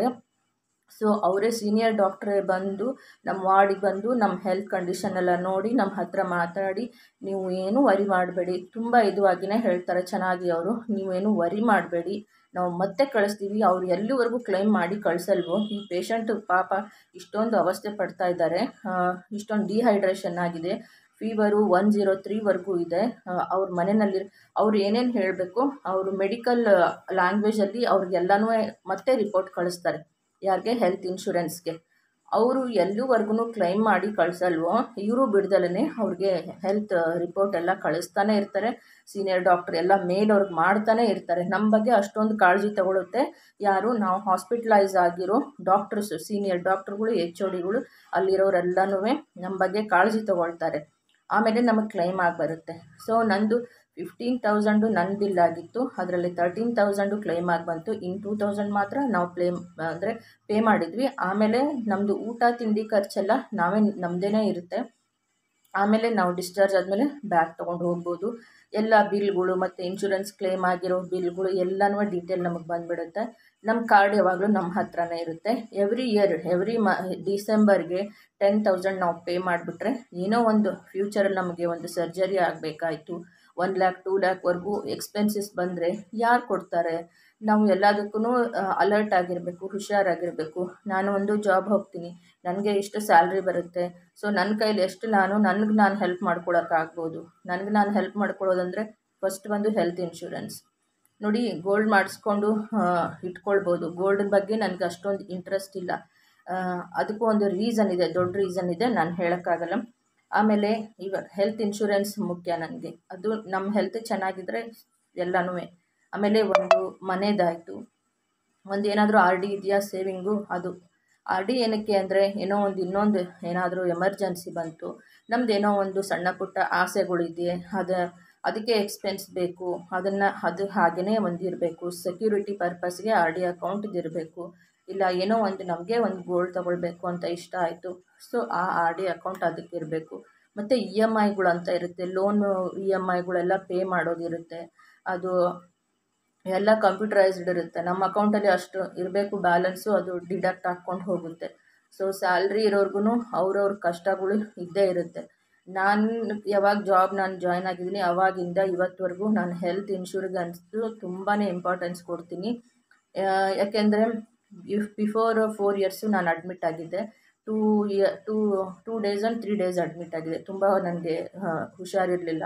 [SPEAKER 1] ಸೊ ಅವರೇ ಸೀನಿಯರ್ ಡಾಕ್ಟ್ರೇ ಬಂದು ನಮ್ಮ ವಾರ್ಡಿಗೆ ಬಂದು ನಮ್ಮ ಹೆಲ್ತ್ ಕಂಡೀಷನ್ ಎಲ್ಲ ನೋಡಿ ನಮ್ಮ ಹತ್ರ ಮಾತಾಡಿ ನೀವು ಏನು ವರಿ ಮಾಡಬೇಡಿ ತುಂಬ ಇದುವಾಗಿಯೇ ಹೇಳ್ತಾರೆ ಚೆನ್ನಾಗಿ ಅವರು ನೀವೇನು ವರಿ ಮಾಡಬೇಡಿ ನಾವು ಮತ್ತೆ ಕಳಿಸ್ತೀವಿ ಅವ್ರು ಎಲ್ಲಿವರೆಗೂ ಕ್ಲೈಮ್ ಮಾಡಿ ಕಳಿಸಲ್ವೋ ಈ ಪೇಷಂಟ್ ಪಾಪ ಇಷ್ಟೊಂದು ಅವಸ್ಥೆ ಪಡ್ತಾ ಇದ್ದಾರೆ ಇಷ್ಟೊಂದು ಡಿಹೈಡ್ರೇಷನ್ ಆಗಿದೆ ಫೀವರು ಒನ್ ಜೀರೋ ತ್ರೀವರೆಗೂ ಇದೆ ಅವ್ರ ಮನೆಯಲ್ಲಿ ಅವ್ರು ಏನೇನು ಹೇಳಬೇಕು ಅವರು ಮೆಡಿಕಲ್ ಲ್ಯಾಂಗ್ವೇಜಲ್ಲಿ ಅವ್ರಿಗೆಲ್ಲನೂ ಮತ್ತೆ ರಿಪೋರ್ಟ್ ಕಳಿಸ್ತಾರೆ ಯಾರಿಗೆ ಹೆಲ್ತ್ ಇನ್ಶೂರೆನ್ಸ್ಗೆ ಅವರು ಎಲ್ಲಿವರೆಗೂ ಕ್ಲೈಮ್ ಮಾಡಿ ಕಳಿಸಲ್ವೋ ಇವರು ಬಿಡ್ದಲೇ ಅವ್ರಿಗೆ ಹೆಲ್ತ್ ರಿಪೋರ್ಟ್ ಎಲ್ಲ ಕಳಿಸ್ತಾನೆ ಇರ್ತಾರೆ ಸೀನಿಯರ್ ಡಾಕ್ಟ್ರ್ ಎಲ್ಲ ಮೇಲ್ ಅವ್ರಿಗೆ ಮಾಡ್ತಾನೆ ಇರ್ತಾರೆ ನಮ್ಮ ಬಗ್ಗೆ ಅಷ್ಟೊಂದು ಕಾಳಜಿ ತಗೊಳುತ್ತೆ ಯಾರು ನಾವು ಹಾಸ್ಪಿಟ್ಲೈಸ್ ಆಗಿರೋ ಡಾಕ್ಟರ್ಸು ಸೀನಿಯರ್ ಡಾಕ್ಟ್ರುಗಳು ಎಚ್ ಒ ಡಿಗಳು ಅಲ್ಲಿರೋರೆಲ್ಲನೂ ನಮ್ಮ ಬಗ್ಗೆ ಕಾಳಜಿ ತಗೊಳ್ತಾರೆ ಆಮೇಲೆ ನಮಗೆ ಕ್ಲೈಮ್ ಆಗಿ ಬರುತ್ತೆ ಸೊ ನಂದು ಫಿಫ್ಟೀನ್ ತೌಸಂಡು ನನ್ನ ಬಿಲ್ ಆಗಿತ್ತು ಅದರಲ್ಲಿ ತರ್ಟೀನ್ ತೌಸಂಡು ಕ್ಲೈಮ್ ಆಗಿ ಬಂತು ಇನ್ನು ಟೂ ತೌಸಂಡ್ ಮಾತ್ರ ನಾವು ಕ್ಲೇಮ್ ಅಂದರೆ ಪೇ ಮಾಡಿದ್ವಿ ಆಮೇಲೆ ನಮ್ಮದು ಊಟ ತಿಂಡಿ ಖರ್ಚೆಲ್ಲ ನಾವೇ ನಮ್ಮದೇ ಇರುತ್ತೆ ಆಮೇಲೆ ನಾವು ಡಿಸ್ಚಾರ್ಜ್ ಆದಮೇಲೆ ಬ್ಯಾಗ್ ತೊಗೊಂಡು ಹೋಗ್ಬೋದು ಎಲ್ಲ ಬಿಲ್ಗಳು ಮತ್ತು ಇನ್ಶೂರೆನ್ಸ್ ಕ್ಲೇಮ್ ಆಗಿರೋ ಬಿಲ್ಗಳು ಎಲ್ಲನೂ ಡೀಟೇಲ್ ನಮಗೆ ಬಂದುಬಿಡುತ್ತೆ ನಮ್ಮ ಕಾರ್ಡ್ ಯಾವಾಗಲೂ ನಮ್ಮ ಹತ್ರನೇ ಇರುತ್ತೆ ಎವ್ರಿ ಇಯರ್ ಎವ್ರಿ ಮ ಡಿಸೆಂಬರ್ಗೆ ಟೆನ್ ತೌಸಂಡ್ ನಾವು ಪೇ ಮಾಡಿಬಿಟ್ರೆ ಏನೋ ಒಂದು ಫ್ಯೂಚರಲ್ಲಿ ನಮಗೆ ಒಂದು ಸರ್ಜರಿ ಆಗಬೇಕಾಯ್ತು ಒನ್ ಲ್ಯಾಕ್ ಟೂ ಲ್ಯಾಕ್ವರೆಗೂ ಎಕ್ಸ್ಪೆನ್ಸಸ್ ಬಂದರೆ ಯಾರು ಕೊಡ್ತಾರೆ ನಾವು ಎಲ್ಲದಕ್ಕೂ ಅಲರ್ಟ್ ಆಗಿರಬೇಕು ಹುಷಾರಾಗಿರಬೇಕು ನಾನು ಒಂದು ಜಾಬ್ ಹೋಗ್ತೀನಿ ನನಗೆ ಇಷ್ಟು ಸ್ಯಾಲ್ರಿ ಬರುತ್ತೆ ಸೊ ನನ್ನ ಕೈಲಿ ಎಷ್ಟು ನಾನು ನನಗೆ ನಾನು ಹೆಲ್ಪ್ ಮಾಡ್ಕೊಳಕ್ಕಾಗ್ಬೋದು ನನಗೆ ನಾನು ಹೆಲ್ಪ್ ಮಾಡ್ಕೊಳ್ಳೋದಂದರೆ ಫಸ್ಟ್ ಬಂದು ಹೆಲ್ತ್ ಇನ್ಶೂರೆನ್ಸ್ ನೋಡಿ ಗೋಲ್ಡ್ ಮಾಡಿಸ್ಕೊಂಡು ಇಟ್ಕೊಳ್ಬೋದು ಗೋಲ್ಡ್ ಬಗ್ಗೆ ನನಗೆ ಅಷ್ಟೊಂದು ಇಂಟ್ರೆಸ್ಟ್ ಇಲ್ಲ ಅದಕ್ಕೂ ಒಂದು ರೀಸನ್ ಇದೆ ದೊಡ್ಡ ರೀಸನ್ ಇದೆ ನಾನು ಹೇಳೋಕ್ಕಾಗಲ್ಲ ಆಮೇಲೆ ಇವಾಗ ಹೆಲ್ತ್ ಇನ್ಶೂರೆನ್ಸ್ ಮುಖ್ಯ ನನಗೆ ಅದು ನಮ್ಮ ಹೆಲ್ತ್ ಚೆನ್ನಾಗಿದ್ದರೆ ಎಲ್ಲನೂ ಆಮೇಲೆ ಒಂದು ಮನೆದಾಯಿತು ಒಂದು ಏನಾದರೂ ಆರ್ ಡಿ ಇದೆಯಾ ಸೇವಿಂಗು ಅದು ಆರ್ ಡಿ ಏನಕ್ಕೆ ಅಂದರೆ ಏನೋ ಒಂದು ಇನ್ನೊಂದು ಏನಾದರೂ ಎಮರ್ಜೆನ್ಸಿ ಬಂತು ನಮ್ದು ಏನೋ ಒಂದು ಸಣ್ಣ ಪುಟ್ಟ ಆಸೆಗಳಿದೆ ಅದು ಅದಕ್ಕೆ ಎಕ್ಸ್ಪೆನ್ಸ್ ಬೇಕು ಅದನ್ನು ಅದು ಹಾಗೆಯೇ ಒಂದು ಇರಬೇಕು ಸೆಕ್ಯೂರಿಟಿ ಪರ್ಪಸ್ಗೆ ಆರ್ ಡಿ ಅಕೌಂಟ್ ಇರಬೇಕು ಇಲ್ಲ ಏನೋ ಒಂದು ನಮಗೆ ಒಂದು ಗೋಲ್ಡ್ ತೊಗೊಳ್ಬೇಕು ಅಂತ ಇಷ್ಟ ಆಯಿತು ಸೊ ಆ ಆರ್ ಡಿ ಅಕೌಂಟ್ ಅದಕ್ಕೆ ಇರಬೇಕು ಮತ್ತು ಇ ಎಮ್ ಐಗಳು ಅಂತ ಇರುತ್ತೆ ಲೋನು ಇ ಎಮ್ ಐಗಳೆಲ್ಲ ಪೇ ಮಾಡೋದಿರುತ್ತೆ ಅದು ಎಲ್ಲ ಕಂಪ್ಯೂಟರೈಸ್ಡ್ ಇರುತ್ತೆ ನಮ್ಮ ಅಕೌಂಟಲ್ಲಿ ಅಷ್ಟು ಇರಬೇಕು ಬ್ಯಾಲೆನ್ಸು ಅದು ಡಿಡಕ್ಟ್ ಹಾಕ್ಕೊಂಡು ಹೋಗುತ್ತೆ ಸೊ ಸ್ಯಾಲ್ರಿ ಇರೋರ್ಗು ಅವ್ರವ್ರ ಕಷ್ಟಗಳು ಇದ್ದೇ ಇರುತ್ತೆ ನಾನು ಯಾವಾಗ ಜಾಬ್ ನಾನು ಜಾಯ್ನ್ ಆಗಿದ್ದೀನಿ ಅವಾಗಿಂದ ಇವತ್ತುವರೆಗೂ ನಾನು ಹೆಲ್ತ್ ಇನ್ಶೂರೆನ್ಸ್ದು ತುಂಬಾ ಇಂಪಾರ್ಟೆನ್ಸ್ ಕೊಡ್ತೀನಿ ಯಾಕೆಂದರೆ ಇಫ್ ಬಿಫೋರ್ ಫೋರ್ ಇಯರ್ಸು ನಾನು ಅಡ್ಮಿಟ್ ಆಗಿದ್ದೆ ಟೂ ಇಯ two two days and three days admit ಆಗಿದೆ ತುಂಬ ನನಗೆ ಹುಷಾರಿರಲಿಲ್ಲ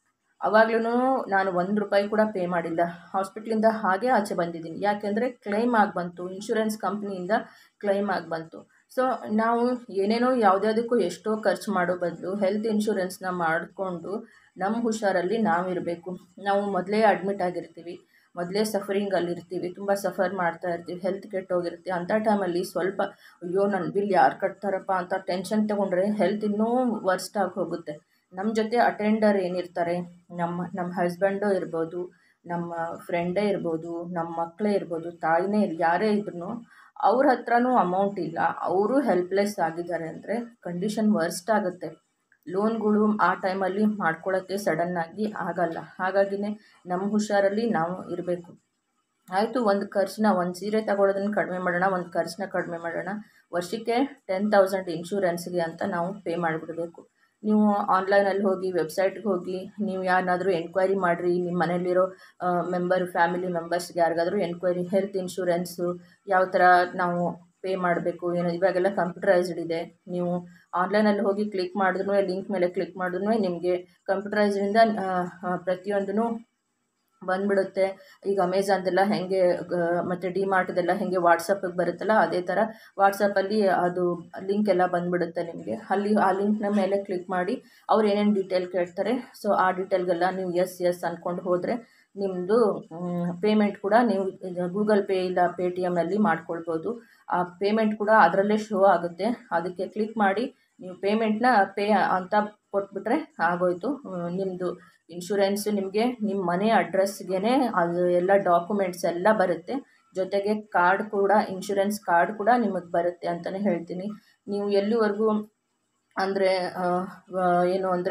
[SPEAKER 1] ಆವಾಗ್ಲೂ ನಾನು ಒಂದು ರೂಪಾಯಿ ಕೂಡ ಪೇ ಮಾಡಿಲ್ಲ ಹಾಸ್ಪಿಟ್ಲಿಂದ ಹಾಗೆ ಆಚೆ ಬಂದಿದ್ದೀನಿ ಯಾಕೆಂದರೆ ಕ್ಲೈಮ್ ಆಗಿ ಬಂತು ಇನ್ಶೂರೆನ್ಸ್ ಕಂಪ್ನಿಯಿಂದ ಕ್ಲೈಮ್ ಆಗಿ ಬಂತು ಸೊ ನಾವು ಏನೇನೋ ಯಾವುದ್ಯಾವುದಕ್ಕೂ ಎಷ್ಟೋ ಖರ್ಚು ಮಾಡೋ ಬದಲು ಹೆಲ್ತ್ ಇನ್ಶೂರೆನ್ಸ್ನ ಮಾಡಿಕೊಂಡು ನಮ್ಮ ಹುಷಾರಲ್ಲಿ ನಾವಿರಬೇಕು ನಾವು ಮೊದಲೇ ಅಡ್ಮಿಟ್ ಆಗಿರ್ತೀವಿ ಮೊದಲೇ ಸಫರಿಂಗಲ್ಲಿರ್ತೀವಿ ತುಂಬ ಸಫರ್ ಮಾಡ್ತಾ ಇರ್ತೀವಿ ಹೆಲ್ತ್ ಕೆಟ್ಟೋಗಿರುತ್ತೆ ಅಂಥ ಟೈಮಲ್ಲಿ ಸ್ವಲ್ಪ ಅಯ್ಯೋ ನನ್ನ ಬಿಲ್ ಯಾರು ಕಟ್ತಾರಪ್ಪ ಅಂತ ಟೆನ್ಷನ್ ತೊಗೊಂಡ್ರೆ ಹೆಲ್ತ್ ಇನ್ನೂ ವರ್ಸ್ಟ್ ಆಗಿ ಹೋಗುತ್ತೆ ನಮ್ಮ ಜೊತೆ ಅಟೆಂಡರ್ ಏನಿರ್ತಾರೆ ನಮ್ಮ ನಮ್ಮ ಹಸ್ಬೆಂಡೋ ಇರ್ಬೋದು ನಮ್ಮ ಫ್ರೆಂಡೇ ಇರ್ಬೋದು ನಮ್ಮ ಮಕ್ಕಳೇ ಇರ್ಬೋದು ತಾಯಿನೇ ಇರ್ ಯಾರೇ ಇದ್ರೂ ಅವ್ರ ಹತ್ರನೂ ಅಮೌಂಟ್ ಇಲ್ಲ ಅವರು ಹೆಲ್ಪ್ಲೆಸ್ ಆಗಿದ್ದಾರೆ ಅಂದರೆ ಕಂಡೀಷನ್ ವರ್ಸ್ಟ್ ಆಗುತ್ತೆ ಲೋನ್ಗಳು ಆ ಟೈಮಲ್ಲಿ ಮಾಡ್ಕೊಳ್ಳೋಕ್ಕೆ ಸಡನ್ನಾಗಿ ಆಗಲ್ಲ ಹಾಗಾಗಿನೇ ನಮ್ಮ ಹುಷಾರಲ್ಲಿ ನಾವು ಇರಬೇಕು ಆಯಿತು ಒಂದು ಖರ್ಚನ್ನ ಒಂದು ಸೀರೆ ತಗೊಳ್ಳೋದನ್ನ ಕಡಿಮೆ ಮಾಡೋಣ ಒಂದು ಖರ್ಚನ್ನ ಕಡಿಮೆ ಮಾಡೋಣ ವರ್ಷಕ್ಕೆ ಟೆನ್ ತೌಸಂಡ್ ಇನ್ಶೂರೆನ್ಸ್ಗೆ ಅಂತ ನಾವು ಪೇ ಮಾಡಿಬಿಡಬೇಕು ನೀವು ಆನ್ಲೈನಲ್ಲಿ ಹೋಗಿ ವೆಬ್ಸೈಟ್ಗೆ ಹೋಗಿ ನೀವು ಯಾರನ್ನಾದರೂ ಎನ್ಕ್ವೈರಿ ಮಾಡಿರಿ ನಿಮ್ಮ ಮನೇಲಿರೋ ಮೆಂಬರ್ ಫ್ಯಾಮಿಲಿ ಮೆಂಬರ್ಸ್ಗೆ ಯಾರಿಗಾದರೂ ಎನ್ಕ್ವೈರಿ ಹೆಲ್ತ್ ಇನ್ಶೂರೆನ್ಸು ಯಾವ ಥರ ನಾವು ಪೇ ಮಾಡಬೇಕು ಏನೋ ಇವಾಗೆಲ್ಲ ಕಂಪ್ಯೂಟರೈಸ್ಡ್ ಇದೆ ನೀವು ಆನ್ಲೈನಲ್ಲಿ ಹೋಗಿ ಕ್ಲಿಕ್ ಮಾಡಿದ್ರೂ ಲಿಂಕ್ ಮೇಲೆ ಕ್ಲಿಕ್ ಮಾಡಿದ್ರೂ ನಿಮಗೆ ಕಂಪ್ಯೂಟರೈಸ್ಡಿಂದ ಪ್ರತಿಯೊಂದೂ ಬಂದ್ಬಿಡುತ್ತೆ ಈಗ ಅಮೆಝಾನ್ದೆಲ್ಲ ಹೇಗೆ ಮತ್ತು ಡಿಮಾರ್ಟ್ದೆಲ್ಲ ಹೇಗೆ ವಾಟ್ಸಪ್ಪಿಗೆ ಬರುತ್ತಲ್ಲ ಅದೇ ಥರ ವಾಟ್ಸಪ್ಪಲ್ಲಿ ಅದು ಲಿಂಕ್ ಎಲ್ಲ ಬಂದ್ಬಿಡುತ್ತೆ ನಿಮಗೆ ಅಲ್ಲಿ ಆ ಲಿಂಕ್ನ ಮೇಲೆ ಕ್ಲಿಕ್ ಮಾಡಿ ಅವ್ರು ಏನೇನು ಡೀಟೇಲ್ ಕೇಳ್ತಾರೆ ಸೊ ಆ ಡೀಟೇಲ್ಗೆಲ್ಲ ನೀವು ಎಸ್ ಎಸ್ ಅಂದ್ಕೊಂಡು ಹೋದರೆ ನಿಮ್ಮದು ಪೇಮೆಂಟ್ ಕೂಡ ನೀವು ಗೂಗಲ್ ಪೇ ಇಲ್ಲ ಪೇ ಟಿ ಎಮಲ್ಲಿ ಮಾಡ್ಕೊಳ್ಬೋದು ಆ ಪೇಮೆಂಟ್ ಕೂಡ ಅದರಲ್ಲೇ ಶೋ ಆಗುತ್ತೆ ಅದಕ್ಕೆ ಕ್ಲಿಕ್ ಮಾಡಿ ನೀವು ಪೇಮೆಂಟ್ನ ಪೇ ಅಂತ ಕೊಟ್ಬಿಟ್ರೆ ಆಗೋಯ್ತು ನಿಮ್ಮದು ಇನ್ಶೂರೆನ್ಸು ನಿಮಗೆ ನಿಮ್ಮ ಮನೆ ಅಡ್ರೆಸ್ಗೆ ಅದು ಎಲ್ಲ ಡಾಕ್ಯುಮೆಂಟ್ಸ್ ಎಲ್ಲ ಬರುತ್ತೆ ಜೊತೆಗೆ ಕಾರ್ಡ್ ಕೂಡ ಇನ್ಶೂರೆನ್ಸ್ ಕಾರ್ಡ್ ಕೂಡ ನಿಮಗೆ ಬರುತ್ತೆ ಅಂತಲೇ ಹೇಳ್ತೀನಿ ನೀವು ಎಲ್ಲಿವರೆಗೂ ಅಂದರೆ ಏನು ಅಂದರೆ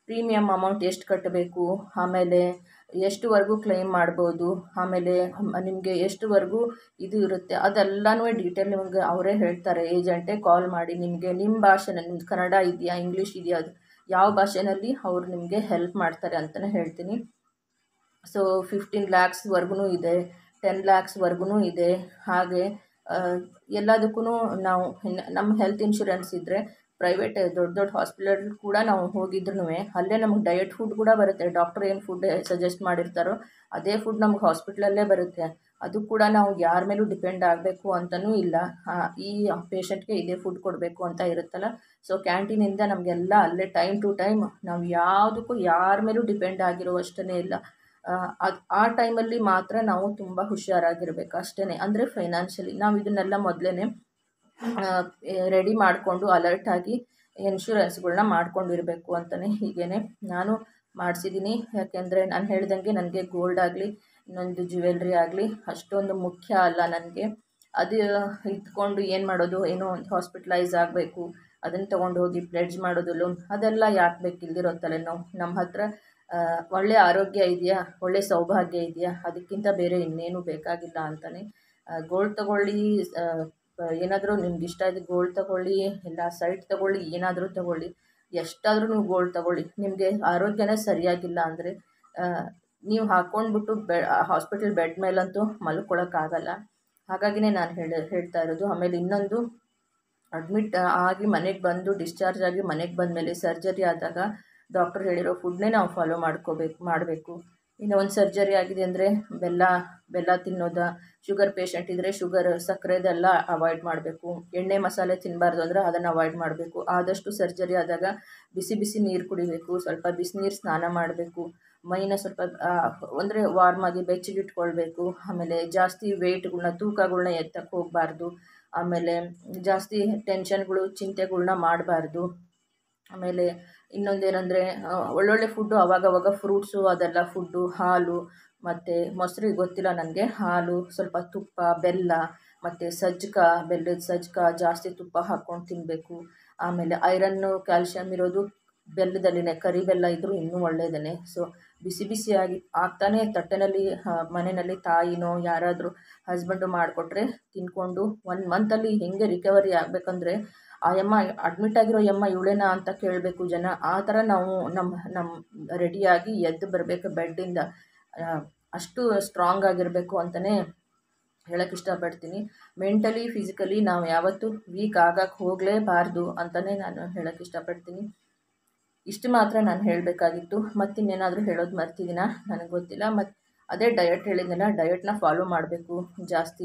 [SPEAKER 1] ಪ್ರೀಮಿಯಮ್ ಅಮೌಂಟ್ ಎಷ್ಟು ಕಟ್ಟಬೇಕು ಆಮೇಲೆ ಎಷ್ಟುವರೆಗೂ ಕ್ಲೈಮ್ ಮಾಡ್ಬೋದು ಆಮೇಲೆ ನಿಮಗೆ ಎಷ್ಟುವರೆಗೂ ಇದು ಇರುತ್ತೆ ಅದೆಲ್ಲನೂ ಡೀಟೇಲ್ ನಿಮಗೆ ಅವರೇ ಹೇಳ್ತಾರೆ ಏಜೆಂಟೇ ಕಾಲ್ ಮಾಡಿ ನಿಮಗೆ ನಿಮ್ಮ ಭಾಷೆನಲ್ಲಿ ನಿಮ್ದು ಕನ್ನಡ ಇದೆಯಾ ಇಂಗ್ಲೀಷ್ ಇದೆಯಾ ಅದು ಯಾವ ಭಾಷೆನಲ್ಲಿ ಅವ್ರು ನಿಮಗೆ ಹೆಲ್ಪ್ ಮಾಡ್ತಾರೆ ಅಂತಲೇ ಹೇಳ್ತೀನಿ ಸೊ ಫಿಫ್ಟೀನ್ ಲ್ಯಾಕ್ಸ್ವರೆಗೂ ಇದೆ ಟೆನ್ ಲ್ಯಾಕ್ಸ್ವರೆಗೂ ಇದೆ ಹಾಗೆ ಎಲ್ಲದಕ್ಕೂ ನಾವು ನಮ್ಮ ಹೆಲ್ತ್ ಇನ್ಶೂರೆನ್ಸ್ ಇದ್ದರೆ ಪ್ರೈವೇಟ್ ದೊಡ್ಡ ದೊಡ್ಡ ಹಾಸ್ಪಿಟಲ್ ಕೂಡ ನಾವು ಹೋಗಿದ್ರು ಅಲ್ಲೇ ನಮಗೆ ಡಯಟ್ ಫುಡ್ ಕೂಡ ಬರುತ್ತೆ ಡಾಕ್ಟ್ರ್ ಏನು ಫುಡ್ ಸಜೆಸ್ಟ್ ಮಾಡಿರ್ತಾರೋ ಅದೇ ಫುಡ್ ನಮ್ಗೆ ಹಾಸ್ಪಿಟ್ಲಲ್ಲೇ ಬರುತ್ತೆ ಅದು ಕೂಡ ನಾವು ಯಾರ ಮೇಲೂ ಡಿಪೆಂಡ್ ಆಗಬೇಕು ಅಂತಲೂ ಇಲ್ಲ ಈ ಪೇಷಂಟ್ಗೆ ಇದೇ ಫುಡ್ ಕೊಡಬೇಕು ಅಂತ ಇರುತ್ತಲ್ಲ ಸೊ ಕ್ಯಾಂಟೀನಿಂದ ನಮಗೆಲ್ಲ ಅಲ್ಲೇ ಟೈಮ್ ಟು ಟೈಮ್ ನಾವು ಯಾವುದಕ್ಕೂ ಯಾರ ಮೇಲೂ ಡಿಪೆಂಡ್ ಆಗಿರುವಷ್ಟೇ ಇಲ್ಲ ಅದು ಆ ಟೈಮಲ್ಲಿ ಮಾತ್ರ ನಾವು ತುಂಬ ಹುಷಾರಾಗಿರ್ಬೇಕು ಅಷ್ಟೇ ಅಂದರೆ ಫೈನಾನ್ಷಿಯಲಿ ನಾವು ಇದನ್ನೆಲ್ಲ ಮೊದಲೇ ರೆಡಿ ಮಾಡಿಕೊಂಡು ಅಲರ್ಟಾಗಿ ಇನ್ಶೂರೆನ್ಸ್ಗಳ್ನ ಮಾಡ್ಕೊಂಡಿರಬೇಕು ಅಂತಲೇ ಹೀಗೇ ನಾನು ಮಾಡಿಸಿದ್ದೀನಿ ಯಾಕೆಂದರೆ ನಾನು ಹೇಳ್ದಂಗೆ ನನಗೆ ಗೋಲ್ಡ್ ಆಗಲಿ ಇನ್ನೊಂದು ಜ್ಯುವೆಲ್ರಿ ಆಗಲಿ ಅಷ್ಟೊಂದು ಮುಖ್ಯ ಅಲ್ಲ ನನಗೆ ಅದು ಇಟ್ಕೊಂಡು ಏನು ಮಾಡೋದು ಏನೋ ಒಂದು ಹಾಸ್ಪಿಟ್ಲೈಸ್ ಆಗಬೇಕು ಅದನ್ನು ತೊಗೊಂಡು ಹೋಗಿ ಪ್ಲೆಡ್ಜ್ ಮಾಡೋದು ಲೋನ್ ಅದೆಲ್ಲ ಯಾಕೆ ಬೇಕಿಲ್ದಿರೋ ತಲೆನೋವು ನಮ್ಮ ಹತ್ರ ಒಳ್ಳೆಯ ಆರೋಗ್ಯ ಇದೆಯಾ ಒಳ್ಳೆಯ ಸೌಭಾಗ್ಯ ಇದೆಯಾ ಅದಕ್ಕಿಂತ ಬೇರೆ ಇನ್ನೇನು ಬೇಕಾಗಿಲ್ಲ ಅಂತಲೇ ಗೋಲ್ಡ್ ತೊಗೊಳ್ಳಿ ಏನಾದರೂ ನಿಮ್ಗೆ ಇಷ್ಟ ಇದೆ ಗೋಲ್ಡ್ ತೊಗೊಳ್ಳಿ ಇಲ್ಲ ಸೈಟ್ ತೊಗೊಳ್ಳಿ ಏನಾದರೂ ತೊಗೊಳ್ಳಿ ಎಷ್ಟಾದರೂ ನೀವು ಗೋಲ್ಡ್ ತೊಗೊಳ್ಳಿ ನಿಮಗೆ ಆರೋಗ್ಯನೇ ಸರಿಯಾಗಿಲ್ಲ ಅಂದರೆ ನೀವು ಹಾಕ್ಕೊಂಡ್ಬಿಟ್ಟು ಬೆ ಹಾಸ್ಪಿಟಲ್ ಬೆಡ್ ಮೇಲಂತೂ ಮಲ್ಕೊಳ್ಳೋಕ್ಕಾಗಲ್ಲ ಹಾಗಾಗಿನೇ ನಾನು ಹೇಳಿ ಹೇಳ್ತಾ ಇರೋದು ಆಮೇಲೆ ಇನ್ನೊಂದು ಅಡ್ಮಿಟ್ ಆಗಿ ಮನೆಗೆ ಬಂದು ಡಿಸ್ಚಾರ್ಜ್ ಆಗಿ ಮನೆಗೆ ಬಂದಮೇಲೆ ಸರ್ಜರಿ ಆದಾಗ ಡಾಕ್ಟ್ರ್ ಹೇಳಿರೋ ಫುಡ್ನೇ ನಾವು ಫಾಲೋ ಮಾಡ್ಕೋಬೇಕು ಮಾಡಬೇಕು ಇನ್ನು ಒಂದು ಸರ್ಜರಿ ಆಗಿದೆ ಅಂದರೆ ಬೆಲ್ಲ ಬೆಲ್ಲ ತಿನ್ನೋದ ಶುಗರ್ ಪೇಷಂಟ್ ಇದ್ದರೆ ಶುಗರ್ ಸಕ್ಕರೆದೆಲ್ಲ ಅವಾಯ್ಡ್ ಮಾಡಬೇಕು ಎಣ್ಣೆ ಮಸಾಲೆ ತಿನ್ನಬಾರ್ದು ಅಂದರೆ ಅದನ್ನು ಅವಾಯ್ಡ್ ಮಾಡಬೇಕು ಆದಷ್ಟು ಸರ್ಜರಿ ಆದಾಗ ಬಿಸಿ ಬಿಸಿ ನೀರು ಕುಡಿಬೇಕು ಸ್ವಲ್ಪ ಬಿಸಿನೀರು ಸ್ನಾನ ಮಾಡಬೇಕು ಮೈನ ಸ್ವಲ್ಪ ಅಂದರೆ ವಾರ್ಮಾಗಿ ಬೆಚ್ಚಗಿಟ್ಕೊಳ್ಬೇಕು ಆಮೇಲೆ ಜಾಸ್ತಿ ವೆಯ್ಟ್ಗಳ್ನ ತೂಕಗಳ್ನ ಎತ್ತಕ್ಕೆ ಹೋಗಬಾರ್ದು ಆಮೇಲೆ ಜಾಸ್ತಿ ಟೆನ್ಷನ್ಗಳು ಚಿಂತೆಗಳ್ನ ಮಾಡಬಾರ್ದು ಆಮೇಲೆ ಇನ್ನೊಂದೇನೆಂದರೆ ಒಳ್ಳೊಳ್ಳೆ ಫುಡ್ಡು ಅವಾಗವಾಗ ಫ್ರೂಟ್ಸು ಅದೆಲ್ಲ ಫುಡ್ಡು ಹಾಲು ಮತ್ತು ಮೊಸರು ಗೊತ್ತಿಲ್ಲ ನನಗೆ ಹಾಲು ಸ್ವಲ್ಪ ತುಪ್ಪ ಬೆಲ್ಲ ಮತ್ತು ಸಜ್ಜಕ ಬೆಲ್ಲದ ಸಜ್ಜಕ ಜಾಸ್ತಿ ತುಪ್ಪ ಹಾಕ್ಕೊಂಡು ತಿನ್ನಬೇಕು ಆಮೇಲೆ ಐರನ್ನು ಕ್ಯಾಲ್ಶಿಯಮ್ ಇರೋದು ಬೆಲ್ಲದಲ್ಲಿನೇ ಕರಿ ಬೆಲ್ಲ ಇದ್ದರೂ ಇನ್ನೂ ಒಳ್ಳೆಯದೇ ಸೊ ಬಿಸಿ ಬಿಸಿಯಾಗಿ ಆಗ್ತಾನೆ ತಟ್ಟೆನಲ್ಲಿ ಮನೆಯಲ್ಲಿ ತಾಯಿನೋ ಯಾರಾದರೂ ಹಸ್ಬೆಂಡು ಮಾಡಿಕೊಟ್ರೆ ತಿಂದ್ಕೊಂಡು ಒನ್ ಮಂತಲ್ಲಿ ಹೇಗೆ ರಿಕವರಿ ಆಗಬೇಕಂದ್ರೆ ಆ ಯಮ್ಮ ಅಡ್ಮಿಟ್ ಆಗಿರೋ ಯಮ್ಮ ಇವಳೇನಾ ಅಂತ ಕೇಳಬೇಕು ಜನ ಆ ಥರ ನಾವು ನಮ್ಮ ನಮ್ಮ ರೆಡಿಯಾಗಿ ಎದ್ದು ಬರಬೇಕು ಬೆಡ್ಡಿಂದ ಅಷ್ಟು ಸ್ಟ್ರಾಂಗ್ ಆಗಿರಬೇಕು ಅಂತಲೇ ಹೇಳೋಕ್ಕೆ ಇಷ್ಟಪಡ್ತೀನಿ ಮೆಂಟಲಿ ಫಿಸಿಕಲಿ ನಾವು ಯಾವತ್ತೂ ವೀಕ್ ಆಗಕ್ಕೆ ಹೋಗಲೇಬಾರ್ದು ಅಂತಲೇ ನಾನು ಹೇಳೋಕ್ಕೆ ಇಷ್ಟಪಡ್ತೀನಿ ಇಷ್ಟು ಮಾತ್ರ ನಾನು ಹೇಳಬೇಕಾಗಿತ್ತು ಮತ್ತಿನ್ನೇನಾದರೂ ಹೇಳೋದು ಮರ್ತಿದ್ದೀನ ನನಗೆ ಗೊತ್ತಿಲ್ಲ ಮತ್ತು ಅದೇ ಡಯಟ್ ಹೇಳಿದ್ನಲ್ಲ ಡಯಟ್ನ ಫಾಲೋ ಮಾಡಬೇಕು ಜಾಸ್ತಿ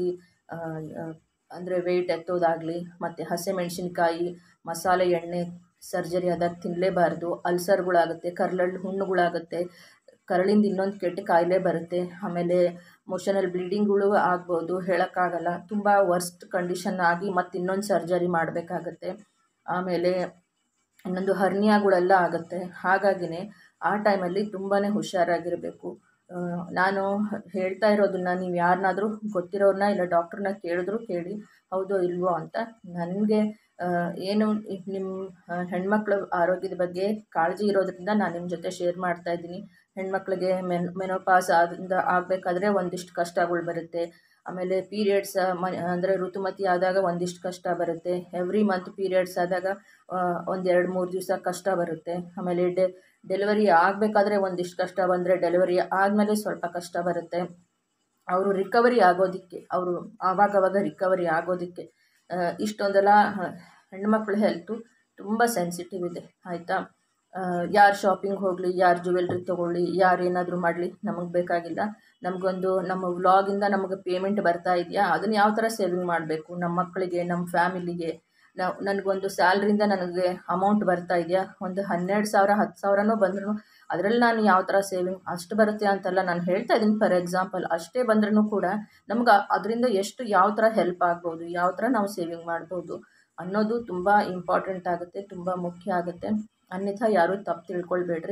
[SPEAKER 1] ಅಂದರೆ ವೆಯ್ಟ್ ಎತ್ತೋದಾಗಲಿ ಮತ್ತು ಹಸಿಮೆಣ್ಸಿನ್ಕಾಯಿ ಮಸಾಲೆ ಎಣ್ಣೆ ಸರ್ಜರಿ ಆದಾಗ ತಿನ್ನಲೇಬಾರ್ದು ಅಲ್ಸರ್ಗಳಾಗುತ್ತೆ ಕರ್ಲಲ್ಲಿ ಹುಣ್ಣುಗಳಾಗುತ್ತೆ ಕರಳಿಂದ ಇನ್ನೊಂದು ಕೆಟ್ಟ ಕಾಯಿಲೆ ಬರುತ್ತೆ ಆಮೇಲೆ ಮೋಷನಲ್ ಬ್ಲೀಡಿಂಗ್ಗಳು ಆಗ್ಬೋದು ಹೇಳೋಕ್ಕಾಗಲ್ಲ ತುಂಬ ವರ್ಸ್ಟ್ ಕಂಡೀಷನ್ ಆಗಿ ಮತ್ತು ಇನ್ನೊಂದು ಸರ್ಜರಿ ಮಾಡಬೇಕಾಗತ್ತೆ ಆಮೇಲೆ ಇನ್ನೊಂದು ಹರ್ನಿಯಾಗಳೆಲ್ಲ ಆಗುತ್ತೆ ಹಾಗಾಗಿನೇ ಆ ಟೈಮಲ್ಲಿ ತುಂಬಾ ಹುಷಾರಾಗಿರಬೇಕು ನಾನು ಹೇಳ್ತಾ ಇರೋದನ್ನು ನೀವು ಯಾರನ್ನಾದರೂ ಗೊತ್ತಿರೋರನ್ನ ಇಲ್ಲ ಡಾಕ್ಟ್ರನ್ನ ಕೇಳಿದ್ರು ಕೇಳಿ ಹೌದೋ ಇಲ್ವೋ ಅಂತ ನನಗೆ ಏನು ನಿಮ್ಮ ಹೆಣ್ಮಕ್ಳ ಆರೋಗ್ಯದ ಬಗ್ಗೆ ಕಾಳಜಿ ಇರೋದ್ರಿಂದ ನಾನು ನಿಮ್ಮ ಜೊತೆ ಶೇರ್ ಮಾಡ್ತಾ ಇದ್ದೀನಿ ಹೆಣ್ಮಕ್ಳಿಗೆ ಮೆನ್ ಮೆನೋಪಾಸ್ ಆದಿಂದ ಆಗಬೇಕಾದ್ರೆ ಒಂದಿಷ್ಟು ಕಷ್ಟಗಳು ಬರುತ್ತೆ ಆಮೇಲೆ ಪೀರಿಯಡ್ಸ್ ಮ ಅಂದರೆ ಋತುಮತಿ ಆದಾಗ ಒಂದಿಷ್ಟು ಕಷ್ಟ ಬರುತ್ತೆ ಎವ್ರಿ ಮಂತ್ ಪೀರಿಯಡ್ಸ್ ಆದಾಗ ಒಂದು ಎರಡು ಮೂರು ದಿವಸ ಕಷ್ಟ ಬರುತ್ತೆ ಆಮೇಲೆ ಡೆ ಡೆಲಿವರಿ ಆಗಬೇಕಾದ್ರೆ ಒಂದಿಷ್ಟು ಕಷ್ಟ ಬಂದರೆ ಡೆಲಿವರಿ ಆದಮೇಲೆ ಸ್ವಲ್ಪ ಕಷ್ಟ ಬರುತ್ತೆ ಅವರು ರಿಕವರಿ ಆಗೋದಕ್ಕೆ ಅವರು ಆವಾಗವಾಗ ರಿಕವರಿ ಆಗೋದಕ್ಕೆ ಇಷ್ಟೊಂದೆಲ್ಲ ಹೆಣ್ಮಕ್ಳ ಹೆಲ್ತು ತುಂಬ ಸೆನ್ಸಿಟಿವ್ ಇದೆ ಆಯಿತಾ ಯಾರು ಶಾಪಿಂಗ್ ಹೋಗಲಿ ಯಾರು ಜ್ಯುವೆಲ್ರಿ ತೊಗೊಳ್ಳಿ ಯಾರು ಏನಾದರೂ ಮಾಡಲಿ ನಮಗೆ ಬೇಕಾಗಿಲ್ಲ ನಮಗೊಂದು ನಮ್ಮ ವ್ಲಾಗಿಂದ ನಮಗೆ ಪೇಮೆಂಟ್ ಬರ್ತಾ ಇದೆಯಾ ಅದನ್ನು ಯಾವ ಥರ ಸೇವಿಂಗ್ ಮಾಡಬೇಕು ನಮ್ಮ ಮಕ್ಕಳಿಗೆ ನಮ್ಮ ಫ್ಯಾಮಿಲಿಗೆ ನಾವು ನನಗೊಂದು ಸ್ಯಾಲ್ರಿಯಿಂದ ನನಗೆ ಅಮೌಂಟ್ ಬರ್ತಾ ಇದೆಯಾ ಒಂದು ಹನ್ನೆರಡು ಸಾವಿರ ಹತ್ತು ಸಾವಿರನೂ ಬಂದ್ರೂ ಅದರಲ್ಲಿ ನಾನು ಯಾವ ಥರ ಸೇವಿಂಗ್ ಅಷ್ಟು ಬರುತ್ತೆ ಅಂತಲ್ಲ ನಾನು ಹೇಳ್ತಾ ಇದ್ದೀನಿ ಫಾರ್ ಎಕ್ಸಾಂಪಲ್ ಅಷ್ಟೇ ಬಂದ್ರೂ ಕೂಡ ನಮ್ಗೆ ಅದರಿಂದ ಎಷ್ಟು ಯಾವ ಥರ ಹೆಲ್ಪ್ ಆಗ್ಬೋದು ಯಾವ ಥರ ನಾವು ಸೇವಿಂಗ್ ಮಾಡ್ಬೋದು ಅನ್ನೋದು ತುಂಬ ಇಂಪಾರ್ಟೆಂಟ್ ಆಗುತ್ತೆ ತುಂಬ ಮುಖ್ಯ ಆಗುತ್ತೆ ಅನ್ಯಥಾ ಯಾರೂ ತಪ್ಪು ತಿಳ್ಕೊಳ್ಬೇಡ್ರಿ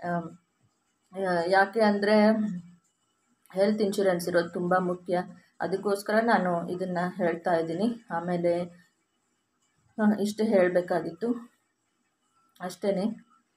[SPEAKER 1] ಯಾಕೆ ಅಂದರೆ ಹೆಲ್ತ್ ಇನ್ಶೂರೆನ್ಸ್ ಇರೋದು ತುಂಬ ಮುಖ್ಯ ಅದಕ್ಕೋಸ್ಕರ ನಾನು ಇದನ್ನು ಹೇಳ್ತಾ ಇದ್ದೀನಿ ಆಮೇಲೆ ಇಷ್ಟು ಹೇಳಬೇಕಾಗಿತ್ತು ಅಷ್ಟೇ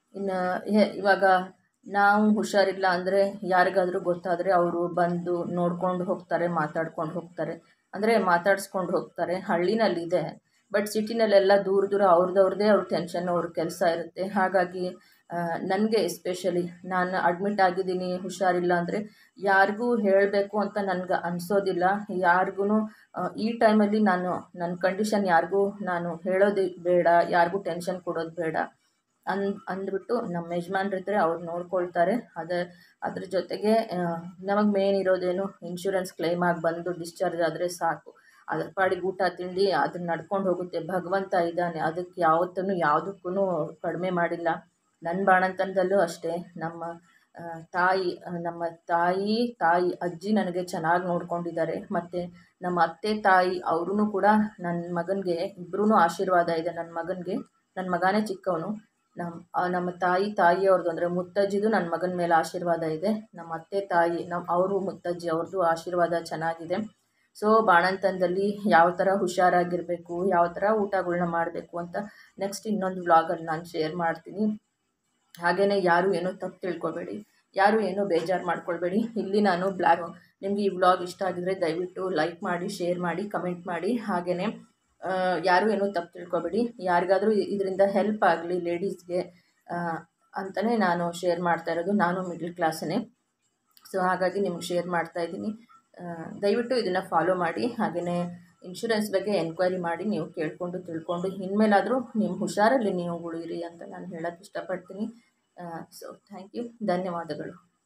[SPEAKER 1] ಇನ್ನು ಹೆ- ಇವಾಗ ನಾವು ಹುಷಾರಿಲ್ಲ ಅಂದರೆ ಯಾರಿಗಾದರೂ ಗೊತ್ತಾದರೆ ಅವರು ಬಂದು ನೋಡ್ಕೊಂಡು ಹೋಗ್ತಾರೆ ಮಾತಾಡ್ಕೊಂಡು ಹೋಗ್ತಾರೆ ಅಂದರೆ ಮಾತಾಡ್ಸ್ಕೊಂಡು ಹೋಗ್ತಾರೆ ಹಳ್ಳಿನಲ್ಲಿದೆ ಬಟ್ ಸಿಟಿನಲ್ಲೆಲ್ಲ ದೂರ ದೂರ ಅವ್ರದ್ದವ್ರದ್ದೇ ಅವ್ರ ಟೆನ್ಷನ್ ಅವ್ರ ಕೆಲಸ ಇರುತ್ತೆ ಹಾಗಾಗಿ ನನಗೆ ಎಸ್ಪೆಷಲಿ ನಾನು ಅಡ್ಮಿಟ್ ಆಗಿದ್ದೀನಿ ಹುಷಾರಿಲ್ಲ ಅಂದರೆ ಯಾರಿಗೂ ಹೇಳಬೇಕು ಅಂತ ನನಗೆ ಅನಿಸೋದಿಲ್ಲ ಯಾರಿಗೂ ಈ ಟೈಮಲ್ಲಿ ನಾನು ನನ್ನ ಕಂಡೀಷನ್ ಯಾರಿಗೂ ನಾನು ಹೇಳೋದು ಬೇಡ ಯಾರಿಗೂ ಟೆನ್ಷನ್ ಕೊಡೋದು ಬೇಡ ಅನ್ ಅಂದ್ಬಿಟ್ಟು ನಮ್ಮ ಯಜಮಾನ್ರಿದ್ರೆ ಅವ್ರು ನೋಡ್ಕೊಳ್ತಾರೆ ಅದ ಅದ್ರ ಜೊತೆಗೆ ನಮಗೆ ಮೇನ್ ಇರೋದೇನು ಇನ್ಶೂರೆನ್ಸ್ ಕ್ಲೈಮ್ ಆಗಿ ಬಂದು ಡಿಸ್ಚಾರ್ಜ್ ಆದರೆ ಸಾಕು ಅದ್ರ ಪಾಡಿಗೆ ಊಟ ತಿಂಡಿ ಅದನ್ನ ನಡ್ಕೊಂಡು ಹೋಗುತ್ತೆ ಭಗವಂತ ಇದ್ದಾನೆ ಅದಕ್ಕೆ ಯಾವತ್ತೂ ಯಾವುದಕ್ಕೂ ಕಡಿಮೆ ಮಾಡಿಲ್ಲ ನನ್ನ ಬಾಣಂತನದಲ್ಲೂ ಅಷ್ಟೇ ನಮ್ಮ ಆ, ತಾಯಿ ಆ, ನಮ್ಮ ತಾಯಿ ತಾಯಿ ಅಜ್ಜಿ ನನಗೆ ಚೆನ್ನಾಗಿ ನೋಡ್ಕೊಂಡಿದ್ದಾರೆ ಮತ್ತು ನಮ್ಮ ಅತ್ತೆ ತಾಯಿ ಅವ್ರೂ ಕೂಡ ನನ್ನ ಮಗನಿಗೆ ಇಬ್ಬರೂ ಆಶೀರ್ವಾದ ಇದೆ ನನ್ನ ಮಗನಿಗೆ ನನ್ನ ಮಗನೇ ಚಿಕ್ಕವನು ನಮ್ಮ ಆ, ನಮ್ಮ ತಾಯಿ ತಾಯಿಯವ್ರದ್ದು ಅಂದರೆ ಮುತ್ತಜ್ಜಿದು ನನ್ನ ಮಗನ ಮೇಲೆ ಆಶೀರ್ವಾದ ಇದೆ ನಮ್ಮ ಅತ್ತೆ ತಾಯಿ ನಮ್ಮ ಅವರು ಮುತ್ತಜ್ಜಿ ಅವ್ರದ್ದು ಆಶೀರ್ವಾದ ಚೆನ್ನಾಗಿದೆ ಸೊ ಬಾಣಂತನದಲ್ಲಿ ಯಾವ ಥರ ಹುಷಾರಾಗಿರಬೇಕು ಯಾವ ಥರ ಊಟಗಳ್ನ ಮಾಡಬೇಕು ಅಂತ ನೆಕ್ಸ್ಟ್ ಇನ್ನೊಂದು ವ್ಲಾಗಲ್ಲಿ ನಾನು ಶೇರ್ ಮಾಡ್ತೀನಿ ಹಾಗೆಯೇ ಯಾರು ಏನೂ ತಪ್ಪು ತಿಳ್ಕೊಬೇಡಿ ಯಾರು ಏನೂ ಬೇಜಾರು ಮಾಡ್ಕೊಳ್ಬೇಡಿ ಇಲ್ಲಿ ನಾನು ಬ್ಲ್ಯಾಕ್ ನಿಮಗೆ ಈ ವ್ಲಾಗ್ ಇಷ್ಟ ಆಗಿದ್ರೆ ದಯವಿಟ್ಟು ಲೈಕ್ ಮಾಡಿ ಶೇರ್ ಮಾಡಿ ಕಮೆಂಟ್ ಮಾಡಿ ಹಾಗೆಯೇ ಯಾರು ಏನೂ ತಪ್ಪು ತಿಳ್ಕೊಬೇಡಿ ಯಾರಿಗಾದರೂ ಇದರಿಂದ ಹೆಲ್ಪ್ ಆಗಲಿ ಲೇಡೀಸ್ಗೆ ಅಂತಲೇ ನಾನು ಶೇರ್ ಮಾಡ್ತಾ ಇರೋದು ನಾನು ಮಿಡ್ಲ್ ಕ್ಲಾಸನೇ ಸೊ ಹಾಗಾಗಿ ನಿಮ್ಗೆ ಶೇರ್ ಮಾಡ್ತಾ ಇದ್ದೀನಿ ದಯವಿಟ್ಟು ಇದನ್ನು ಫಾಲೋ ಮಾಡಿ ಹಾಗೆಯೇ ಇನ್ಶೂರೆನ್ಸ್ ಬಗ್ಗೆ ಎನ್ಕ್ವೈರಿ ಮಾಡಿ ನೀವು ಕೇಳಿಕೊಂಡು ತಿಳ್ಕೊಂಡು ಇನ್ಮೇಲಾದರೂ ನಿಮ್ಮ ಹುಷಾರಲ್ಲಿ ನೀವು ಉಳಿಯಿರಿ ಅಂತ ನಾನು ಹೇಳೋಕ್ಕೆ ಇಷ್ಟಪಡ್ತೀನಿ ಸೊ ಥ್ಯಾಂಕ್ ಯು ಧನ್ಯವಾದಗಳು